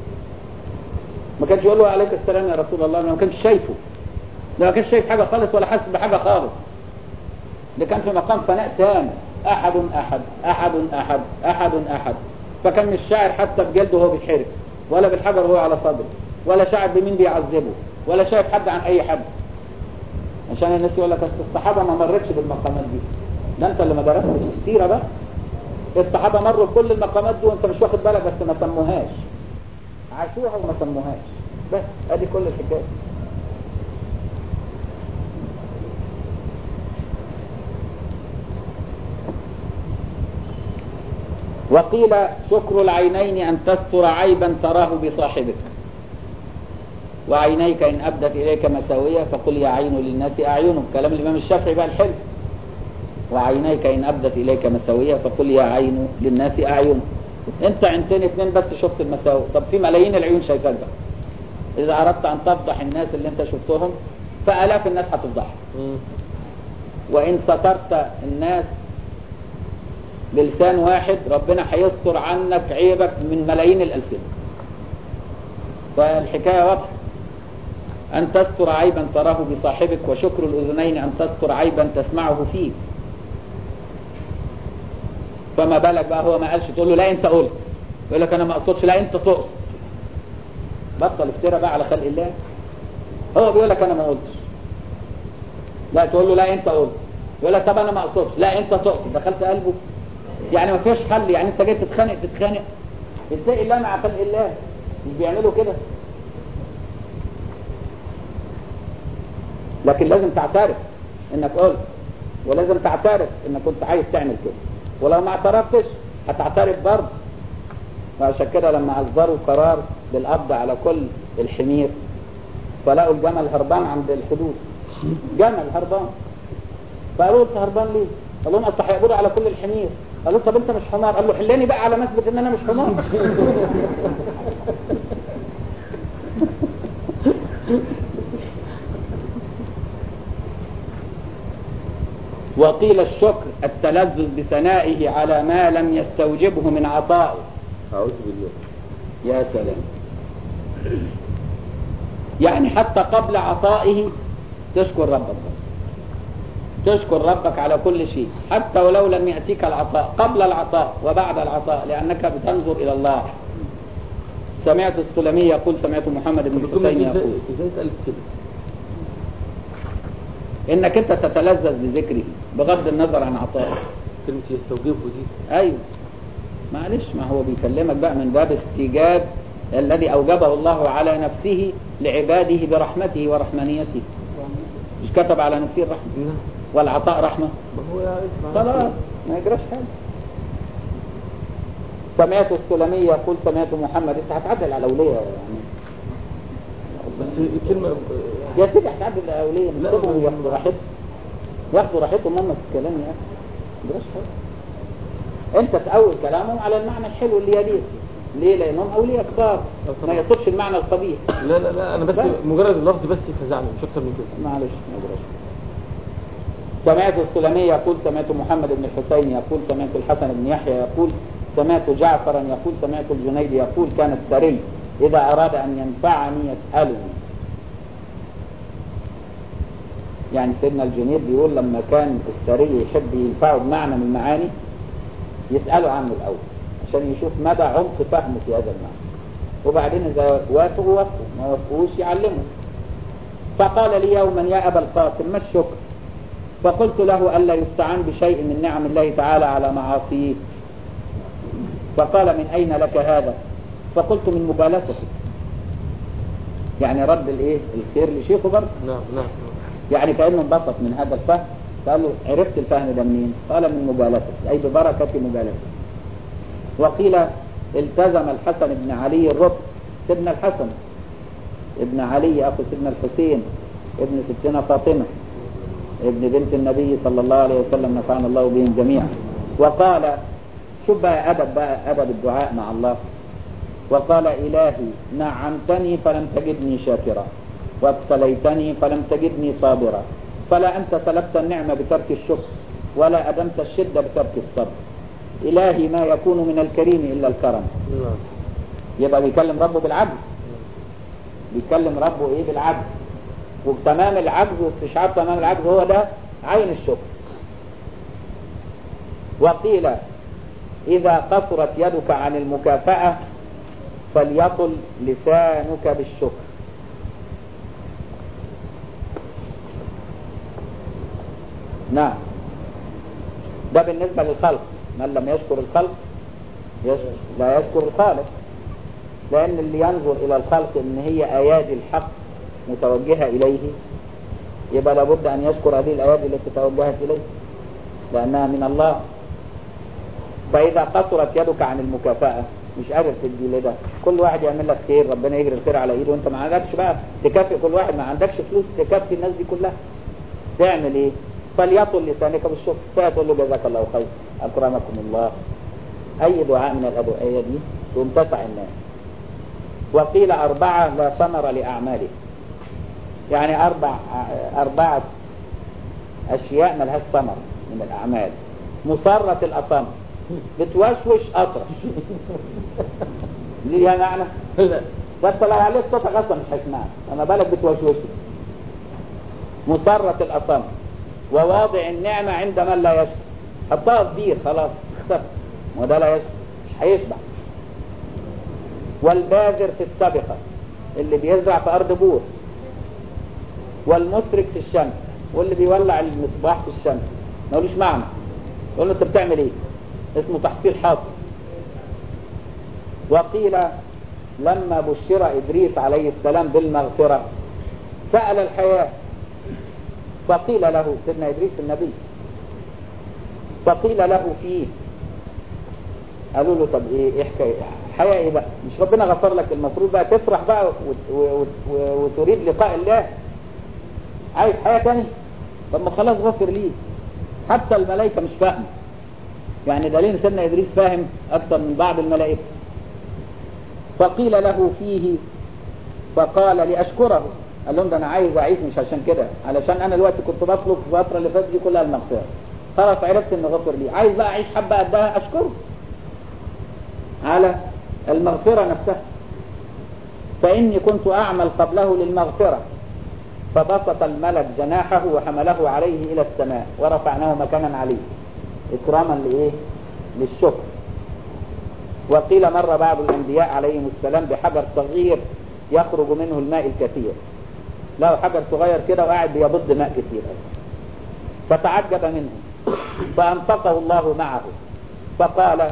ما كانش يقول له عليك السلام يا رسول الله ما كانش شايفه ده ما كانش شايف حاجه خالص ولا حاسس بحاجه خالص ده كان في مقام فناء تام احد احد احد احد احد احد فكان مش شاعر حتى بجلده وهو بيتحرق ولا بالحجر وهو على صدره ولا شاعر بمين بيعذبه ولا شايف حد عن اي حد عشان الناس يقول لك أصل الصحابه ما مرتش بالمقامات دي ده انت اللي ما درستش السيره بقى الصحابه مروا بكل المقامات دي وانت مش واخد بالك بس ما سموهاش عاشوها وما سموهاش بس ادي كل الحكايه وقيل شكر العينين أن تستر عيبا تراه بصاحبك وعينيك إن أبدت إليك مساوية فقل يا عين للناس أعينهم كلام الإمام الشافعي بقى الحلم وعينيك إن أبدت إليك مساوية فقل يا عين للناس أعين أنت عينتين اثنين بس شفت المساوي طب في ملايين العيون شايفاك بقى إذا أردت أن تفضح الناس اللي أنت شفتهم فآلاف الناس هتفضحك وإن سترت الناس بلسان واحد ربنا هيستر عنك عيبك من ملايين الألسنة فالحكاية واضحة أن تستر عيبا تراه بصاحبك وشكر الأذنين أن تستر عيبا تسمعه فيه فما بالك بقى هو ما قالش تقول له لا أنت قلت يقول لك أنا ما أقصدش لا أنت تقصد بطل افترى بقى على خلق الله هو بيقول لك أنا ما قلتش لا تقول له لا أنت قلت يقول لك طب أنا ما أقصدش لا أنت تقصد دخلت قلبه يعني ما فيش حل يعني أنت جاي تتخانق تتخانق اتقي الله مع خلق الله مش بيعملوا كده لكن لازم تعترف انك قلت ولازم تعترف انك كنت عايز تعمل كده ولو ما اعترفتش هتعترف برضه وعشان كده لما اصدروا قرار بالقبض على كل الحمير فلقوا الجمل هربان عند الحدود جمل هربان فقالوا له انت هربان ليه؟ قال لهم اصل هيقبضوا على كل الحمير قالوا طب انت مش حمار قال له حلاني بقى على مثبت ان انا مش حمار وقيل الشكر التلذذ بثنائه على ما لم يستوجبه من عطائه أعوذ بالله يا سلام يعني حتى قبل عطائه تشكر ربك تشكر ربك على كل شيء حتى ولو لم يأتيك العطاء قبل العطاء وبعد العطاء لأنك بتنظر إلى الله سمعت السلمي يقول سمعت محمد بن الجملة الحسين دي ازاي يقول ازاي اتقالت كده؟ إنك أنت تتلذذ بذكره بغض النظر عن عطائه كلمة يستوجبه دي ايوه معلش ما هو بيكلمك بقى من باب استيجاب الذي اوجبه الله على نفسه لعباده برحمته ورحمانيته مش كتب على نفسه الرحمه نعم والعطاء رحمه ما هو يا اسمع خلاص ما يجراش حاجه سمعت السلمي يقول سمعت محمد انت هتعدل على الاوليه يعني بس الكلمة يا سيدي هتعدل على الاوليه لا، سيبهم ما- ياخدوا راحتهم ياخدوا راحتهم هم في الكلام يا اخي ما يجراش حاجه انت تأول كلامهم على المعنى الحلو اللي يليق ليه لانهم اولياء كبار ما طبعا. يقصدش المعنى القبيح لا لا لا انا بس لا. مجرد اللفظ بس فزعني مش اكتر من كده معلش ما يجراش سمعت السلمي يقول سمعت محمد بن الحسين يقول سمعت الحسن بن يحيى يقول سمعت جعفرا يقول سمعت الجنيد يقول كان السري إذا أراد أن ينفعني يسألني يعني سيدنا الجنيد بيقول لما كان السري يحب ينفعه بمعنى من المعاني يسأله عنه الأول عشان يشوف مدى عمق فهمه في هذا المعنى وبعدين إذا وافقوا وافقوا ما وافقوش يعلمه فقال لي يوما يا أبا القاسم ما الشكر فقلت له ألا يستعان بشيء من نعم الله تعالى على معاصيه فقال من أين لك هذا فقلت من مجالسته يعني رد الايه الخير لشيخه برضه نعم نعم يعني كأنه انبسط من هذا الفهم قال له عرفت الفهم ده منين قال من مجالسته أي ببركة مجالسته وقيل التزم الحسن بن علي الركن سيدنا الحسن ابن علي أخو سيدنا الحسين ابن ستنا فاطمة ابن بنت النبي صلى الله عليه وسلم نفعنا الله بهم جميعا وقال شوف بقى أدب بقى أدب الدعاء مع الله وقال إلهي نعمتني فلم تجدني شاكرا وابتليتني فلم تجدني صابرا فلا أنت سلبت النعمة بترك الشكر ولا أدمت الشدة بترك الصبر إلهي ما يكون من الكريم إلا الكرم نعم يبقى بيكلم ربه بالعدل بيكلم ربه ايه بالعدل وتمام العجز واستشعار تمام العجز هو ده عين الشكر وقيل إذا قصرت يدك عن المكافأة فليطل لسانك بالشكر نعم ده بالنسبة للخلق من لم يشكر الخلق يشكر لا يشكر الخالق لأن اللي ينظر إلى الخلق إن هي أيادي الحق متوجهة إليه يبقى لابد أن يشكر هذه الأيادي التي توجهت إليه لأنها من الله فإذا قصرت يدك عن المكافأة مش قادر تدي لده كل واحد يعمل لك خير ربنا يجري الخير على ايده وانت ما عندكش بقى تكافئ كل واحد ما عندكش فلوس تكافئ الناس دي كلها تعمل ايه فليطل لسانك بالشكر فتقول له جزاك الله خير اكرمكم الله اي دعاء من الادعيه دي تنتفع الناس وقيل أربعة لا ثمر لأعماله يعني أربع أربعة أشياء ملهاش ثمر من الأعمال مصرة الأصم بتوشوش أطرش ليها معنى لا بس لو عليه صوتك أصلا مش هيسمعك أما بالك بتوشوش مصرة الأصم وواضع النعمة عند من لا يشكر حطها في بير خلاص اختفى وده لا يشكر مش هيشبع والباذر في السبقة اللي بيزرع في أرض بور والمسرك في الشمس واللي بيولع المصباح في الشمس ملوش معنى يقول له انت بتعمل ايه اسمه تحصيل حاصل وقيل لما بشر إدريس عليه السلام بالمغفرة سأل الحياة فقيل له سيدنا إدريس النبي فقيل له فيه قالوا له طب ايه ايه حكايه حياة ايه بقى مش ربنا غفر لك المفروض بقى تفرح بقى وت- وت- وتريد لقاء الله عايز حياة تاني طب ما خلاص غفر ليه حتى الملائكة مش فاهمة يعني دليل سيدنا إدريس فاهم أكثر من بعض الملائكة فقيل له فيه فقال لأشكره قال لهم ده أنا عايز أعيش مش عشان كده علشان أنا دلوقتي كنت بطلب في الفترة اللي فاتت دي كلها المغفرة خلاص عرفت إنه غفر لي عايز بقى أعيش حبة قدها أشكره على المغفرة نفسها فإني كنت أعمل قبله للمغفرة فبسط الملك جناحه وحمله عليه إلى السماء ورفعناه مكانا عليه إكراما لإيه؟ للشكر وقيل مر بعض الأنبياء عليهم السلام بحجر صغير يخرج منه الماء الكثير له حجر صغير كده وقاعد بيبض ماء كثير فتعجب منه فأنفقه الله معه فقال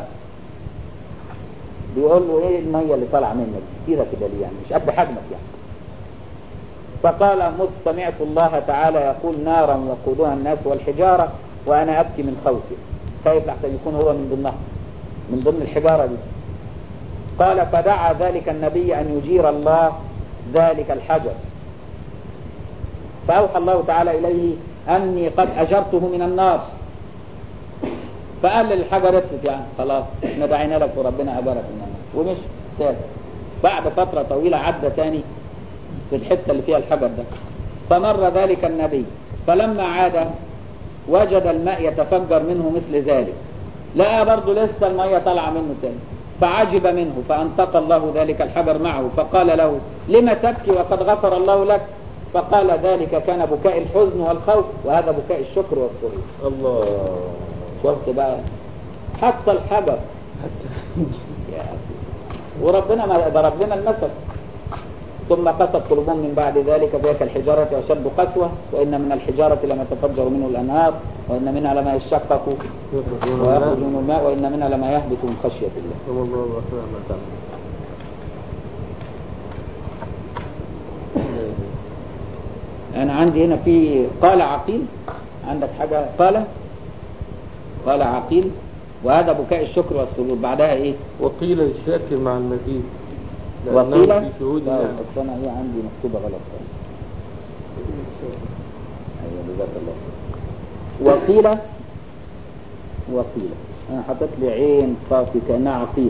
بيقول له ايه الميه اللي طالعه منك كتيره كده ليه يعني مش قد حجمك يعني فقال مذ سمعت الله تعالى يقول نارا وقودها الناس والحجاره وانا ابكي من خوفي خايف لحتى يكون هو من ضمنها من ضمن الحجاره دي قال فدعا ذلك النبي ان يجير الله ذلك الحجر فاوحى الله تعالى اليه اني قد اجرته من النار فقال للحجر اسكت يعني خلاص احنا دعينا لك وربنا اجرك من النار ومش ساب بعد فتره طويله عدى تاني في الحته اللي فيها الحجر ده فمر ذلك النبي فلما عاد وجد الماء يتفجر منه مثل ذلك لقى برضه لسه الميه طالعه منه تاني فعجب منه فانتقى الله ذلك الحجر معه فقال له لم تبكي وقد غفر الله لك فقال ذلك كان بكاء الحزن والخوف وهذا بكاء الشكر والسرور الله شفت بقى حتى الحجر يا أخي. وربنا ما ضرب لنا المثل ثم قست قلوبهم من بعد ذلك فهي كالحجارة أشد قسوة وإن من الحجارة لما تفجر منه الأنهار وإن منها لما يشقق ويخرج منه الماء وإن منها لما يهبط من خشية الله الله أكبر ما تعمل أنا عندي هنا في قال عقيل عندك حاجة قال قال عقيل وهذا بكاء الشكر والسرور بعدها إيه وقيل الشاكر مع المزيد وقيل لأنه في شهود لا نعم بس انا هي عندي مكتوبه غلط ايوه جزاك الله وقيل وقيل انا حطيت لي عين صافي كانها عقيل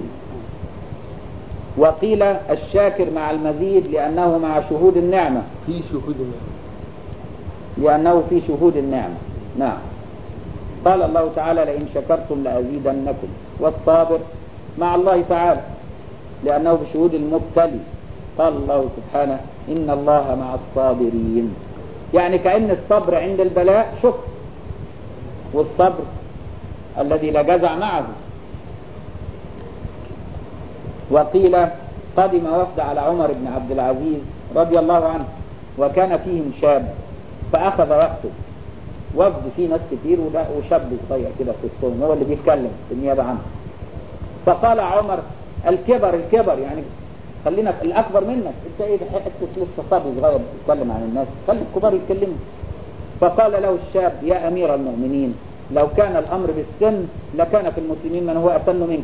وقيل الشاكر مع المزيد لانه مع شهود النعمه في شهود نعم لأنه في شهود النعمة نعم قال الله تعالى لئن شكرتم لأزيدنكم والصابر مع الله تعالى لأنه بشهود المبتلي قال الله سبحانه إن الله مع الصابرين يعني كأن الصبر عند البلاء شكر والصبر الذي لا جزع معه وقيل قدم وفد على عمر بن عبد العزيز رضي الله عنه وكان فيهم شاب فأخذ وقته وفد فيه ناس كتير وده وشاب صغير كده في الصوم هو اللي بيتكلم في النيابة عنه فقال عمر الكبر الكبر يعني خلينا في الأكبر منك أنت إيه ده حتة لسه صبي صغير بتتكلم عن الناس خلي الكبار يتكلموا فقال له الشاب يا أمير المؤمنين لو كان الأمر بالسن لكان في المسلمين من هو أسن منك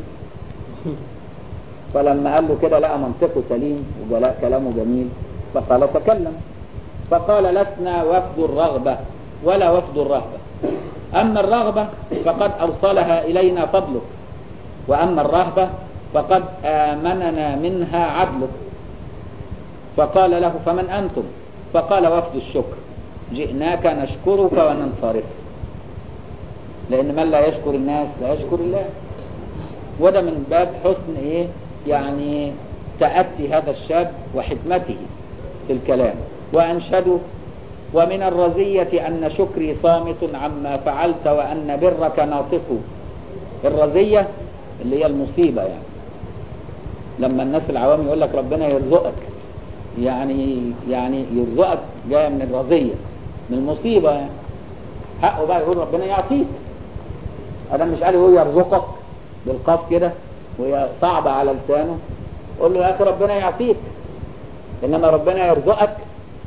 فلما قال له كده لقى منطقه سليم وجلاء كلامه جميل فقال تكلم فقال لسنا وفد الرغبة ولا وفد الرهبة أما الرغبة فقد أوصلها إلينا فضلك وأما الرهبة فقد آمننا منها عدلك فقال له فمن أنتم فقال وفد الشكر جئناك نشكرك وننصرف لأن من لا يشكر الناس لا يشكر الله وده من باب حسن إيه يعني تأتي هذا الشاب وحكمته في الكلام وأنشدوا ومن الرزية أن شكري صامت عما فعلت وأن برك ناطق الرزية اللي هي المصيبة يعني لما الناس العوام يقول لك ربنا يرزقك يعني يعني يرزقك جاية من الرزية من المصيبة يعني حقه بقى يقول ربنا يعطيك أنا مش قال هو يرزقك بالقاف كده وهي صعبة على لسانه قول له يا أخي ربنا يعطيك إنما ربنا يرزقك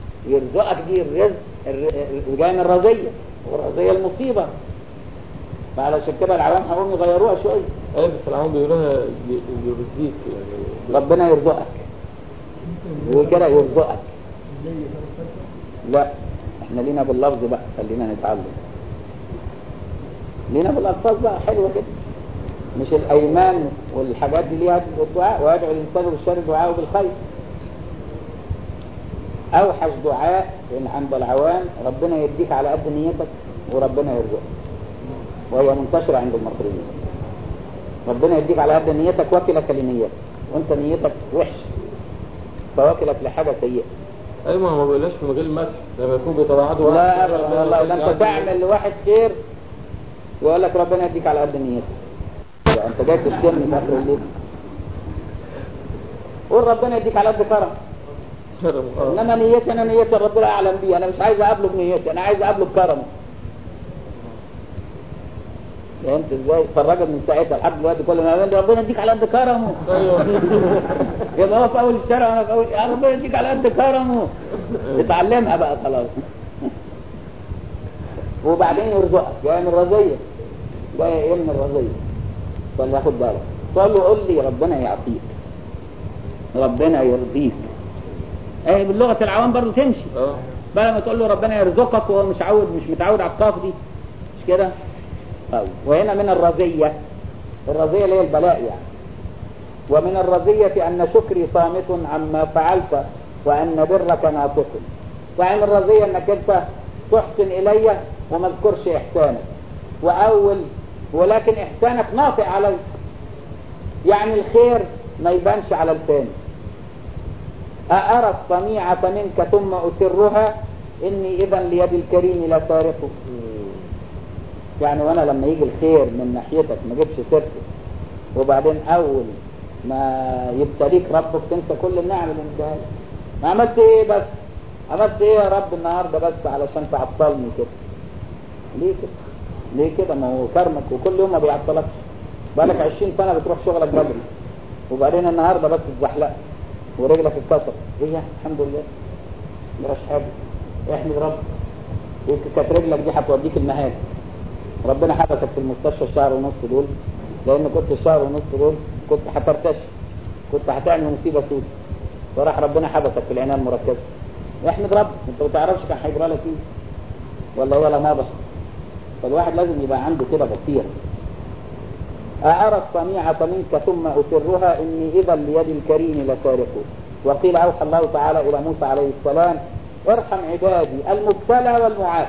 يرزقك دي الرزق الر- جاي من الرزية والرزية المصيبة فعلشان كده العوام هيقوموا يغيروها شويه ايه بس العام بيقولوها ي- يرزيك يعني ربنا يرزقك وكده يرزقك لا احنا لينا باللفظ بقى خلينا نتعلم لينا بالالفاظ بقى حلوه كده مش الايمان والحاجات دي ليها الدعاء ويدعو الانسان بالشر دعاءه بالخير اوحش دعاء إن عند العوام ربنا يديك على قد نيتك وربنا يرزقك وهي منتشره عند المصريين ربنا يديك على قد نيتك وكلك لنيتك وانت نيتك وحشه فوكلك لحاجه سيئه ايوه ما هو ما بيقولهاش في مجال المدح لما يكون بيتواعدوا لا واحد ابدا والله ده انت تعمل لواحد خير ويقول لك ربنا يديك على قد نيتك يعني انت جاي تشتمني في اخر الليل قول ربنا يديك على قد كرم انما نيتي انا نيتي ربنا اعلم بيها انا مش عايز اقابله بنيتي انا عايز اقابله بكرمه فهمت ازاي؟ فالراجل من ساعتها لحد دلوقتي كل ما يقول لي ربنا يديك على قد كرمه ايوه يبقى هو في اول الشارع وانا في اول يا ربنا يديك على قد كرمه اتعلمها بقى خلاص وبعدين يرزقك جاي من الرزيه جاي ايه من الرزيه فاللي ياخد بالك تقول له قول لي ربنا يعطيك ربنا يرضيك ايه باللغه العوام برضه تمشي اه بقى لما تقول له ربنا يرزقك وهو مش عاود مش متعود على القاف دي مش كده؟ طيب وهنا من الرزية الرزية اللي هي البلاء يعني ومن الرزية أن شكري صامت عما فعلت وأن برك ناطق يعني الرزية أنك أنت تحسن إلي وما اذكرش إحسانك وأول ولكن إحسانك ناطق علي يعني الخير ما يبانش على لساني أأرى الصنيعة منك ثم أسرها إني إذا ليد الكريم لسارق يعني وانا لما يجي الخير من ناحيتك ما جبش سيرته وبعدين اول ما يبتليك ربك تنسى كل النعم اللي اداها لك. ما عملت ايه بس عملت ايه يا رب النهارده بس علشان تعطلني كده ليه كده ليه كده ما هو كرمك وكل يوم ما بيعطلكش بقالك 20 سنه بتروح شغلك بدري وبعدين النهارده بس اتزحلقت ورجلك اتكسر ايه يعني؟ الحمد لله مش حاجه احمد رب إيه كانت رجلك دي هتوديك المهاد ربنا حبسك في المستشفى الشهر ونص دول لان كنت الشهر ونص دول كنت هترتش كنت هتعمل مصيبه سود وراح ربنا حبسك في العنايه المركزه احمد رب انت ما تعرفش كان هيجرى لك ايه ولا ولا ما بس فالواحد لازم يبقى عنده كده بصيره أأرى الصنيعة منك ثم أسرها إني إذا ليد الكريم لسارق وقيل أوحى الله تعالى إلى موسى عليه السلام ارحم عبادي المبتلى والمعافى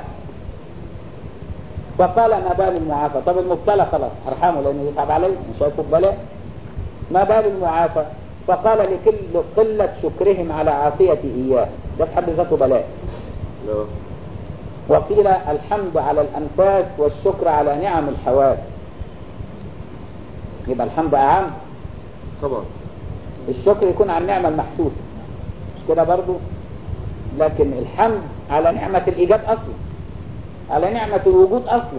فقال ما بال المعافى طب المبتلى خلاص ارحمه لانه يتعب عليه مش هيكون بلاء ما بال المعافى فقال لكل قلة شكرهم على عافيتي إياه ده في حد ذاته بلاء لا وقيل الحمد على الأنفاس والشكر على نعم الحواس يبقى الحمد أعم طبعا الشكر يكون على النعمة المحسوسة مش كده برضو لكن الحمد على نعمة الإيجاد أصلا على نعمة الوجود أصلا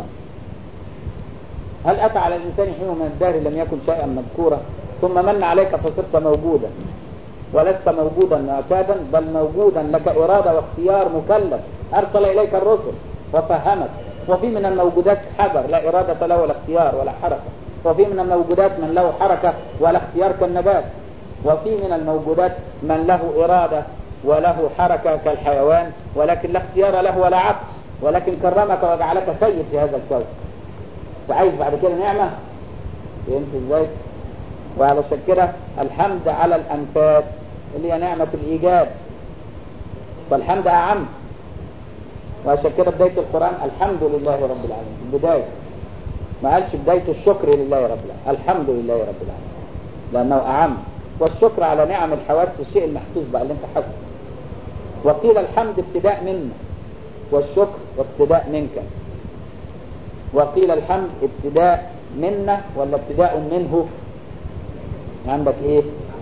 هل أتى على الإنسان حين من الدهر لم يكن شيئا مذكورا ثم من عليك فصرت موجودا ولست موجودا معتادا بل موجودا لك إرادة واختيار مكلف أرسل إليك الرسل وفهمك وفي من الموجودات حجر لا إرادة له ولا اختيار ولا حركة وفي من الموجودات من له حركة ولا اختيار كالنبات وفي من الموجودات من له إرادة وله حركة كالحيوان ولكن لا اختيار له ولا عقل ولكن كرمك وجعلك سيد في هذا الكون وعايز بعد كده نعمة فهمت ازاي؟ وعلشان كده الحمد على الأنفاس اللي هي نعمة الإيجاد فالحمد أعم وعشان كده بداية القرآن الحمد لله رب العالمين البداية ما قالش بداية الشكر لله رب العالمين الحمد لله رب العالمين لأنه أعم والشكر على نعم الحواس الشيء المحسوس بقى اللي انت حاسه وقيل الحمد ابتداء منا والشكر ابتداء منك وقيل الحمد ابتداء منا ولا ابتداء منه عندك ايه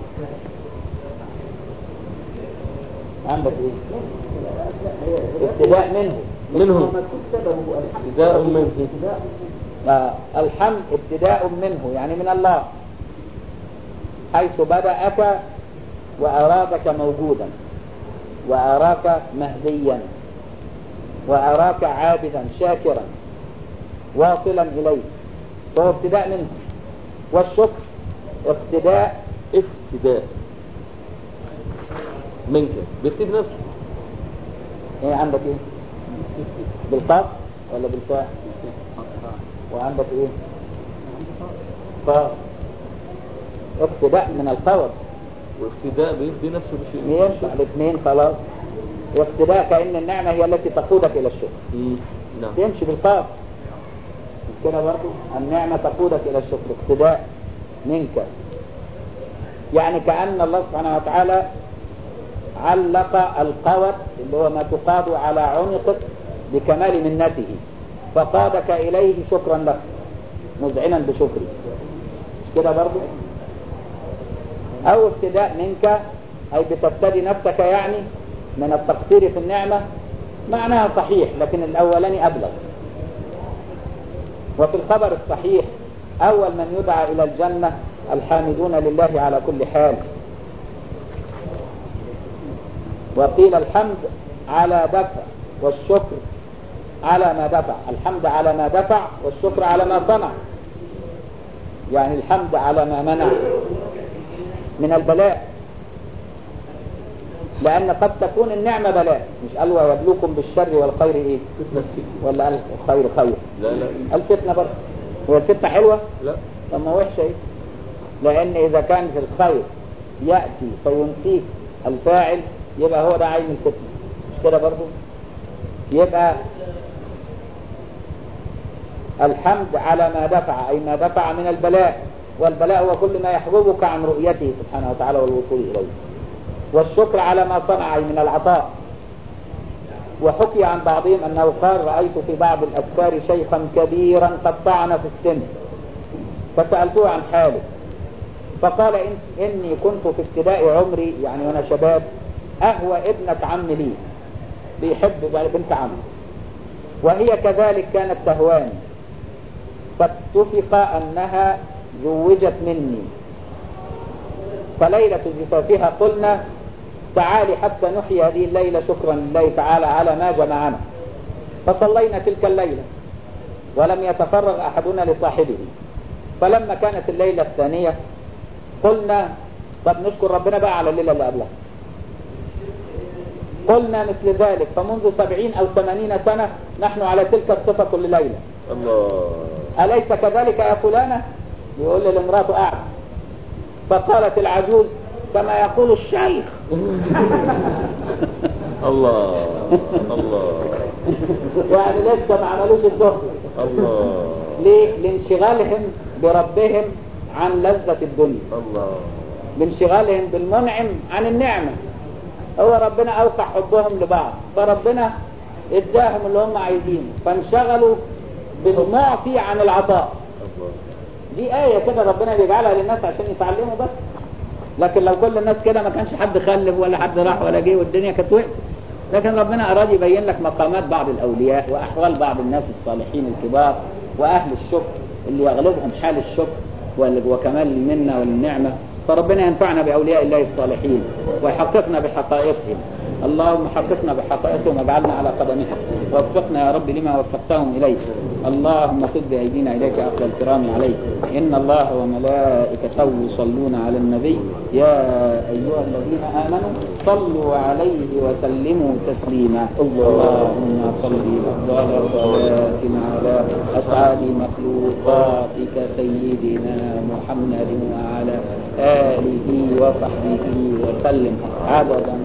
عندك ايه ابتداء منه منه. ابتداء منه. آه الحمد ابتداء منه يعني من الله حيث بدأك وأراك موجودا وأراك مهديا وأراك عابدا شاكرا واصلا إليه فهو ابتداء منه والشكر اقتداء افتداء منك بيبتدي نفسه ايه عندك ايه بالقاف ولا بالفاء وعندك ايه قاف اقتداء من القول وافتداء بيفدي نفسه بشيء ينفع الاثنين خلاص اقتداء كأن النعمة هي التي تقودك إلى الشكر مم. نعم تمشي بالقاف مش كده برضه النعمة تقودك إلى الشكر اقتداء منك يعني كأن الله سبحانه وتعالى علق القوت اللي هو ما تقاد على عنقك بكمال منته فقادك إليه شكرا لك مذعنا بشكري مش كده برضه أو ابتداء منك أي بتبتدي نفسك يعني من التقصير في النعمة معناها صحيح لكن الأولاني أبلغ وفي الخبر الصحيح أول من يدعى إلى الجنة الحامدون لله على كل حال وقيل الحمد على دفع والشكر على ما دفع الحمد على ما دفع والشكر على ما صنع يعني الحمد على ما منع من البلاء لأن قد تكون النعمة بلاء مش قال ويبلوكم بالشر والخير إيه ولا قال الخير خير لا لا الفتنة برضه هو الفتنة حلوة لا طب ما وحشة إيه لأن إذا كان في الخير يأتي فينسيك الفاعل يبقى هو ده عين الفتنة مش كده برضه يبقى الحمد على ما دفع أي ما دفع من البلاء والبلاء هو كل ما يحجبك عن رؤيته سبحانه وتعالى والوصول إليه والشكر على ما صنع أي من العطاء وحكي عن بعضهم أنه قال رأيت في بعض الأذكار شيخا كبيرا قد طعن في السن فسألته عن حاله فقال إن إني كنت في ابتداء عمري يعني وأنا شباب أهوى ابنة عم لي بيحب بنت عمه وهي كذلك كانت تهواني فاتفق أنها زوجت مني فليلة زفافها قلنا تعالي حتى نحيي هذه الليلة شكرا لله تعالى على ما جمعنا فصلينا تلك الليلة ولم يتفرغ أحدنا لصاحبه فلما كانت الليلة الثانية قلنا طب نشكر ربنا بقى على الليلة اللي قبلها قلنا مثل ذلك فمنذ سبعين أو ثمانين سنة نحن على تلك الصفة كل ليلة الله أليس كذلك يا فلانة يقول لي لامراته قاعدة فقالت العجوز كما يقول الشيخ الله الله يعني لسه ما عملوش الظهر الله ليه؟ لانشغالهم بربهم عن لذة الدنيا الله لانشغالهم بالمنعم عن النعمة هو ربنا أوقع حبهم لبعض فربنا اداهم اللي هم عايزينه فانشغلوا بالمعطي عن العطاء الله دي آية كده ربنا بيجعلها للناس عشان يتعلموا بس لكن لو كل الناس كده ما كانش حد خلف ولا حد راح ولا جه والدنيا كانت وقفت لكن ربنا أراد يبين لك مقامات بعض الأولياء وأحوال بعض الناس الصالحين الكبار وأهل الشكر اللي يغلبهم حال الشكر وال- وكمال المنة والنعمة فربنا ينفعنا بأولياء الله الصالحين ويحققنا بحقائقهم اللهم حققنا بحقائقهم واجعلنا على قدمهم ووفقنا يا رب لما وفقتهم إليه اللهم خذ بأيدينا إليك أخذ الكرام عليك إن الله وملائكته يصلون على النبي يا أيها الذين آمنوا صلوا عليه وسلموا تسليما اللهم صل أفضل صلاة على أسعد مخلوقاتك سيدنا محمد وعلى آله وصحبه وسلم عدد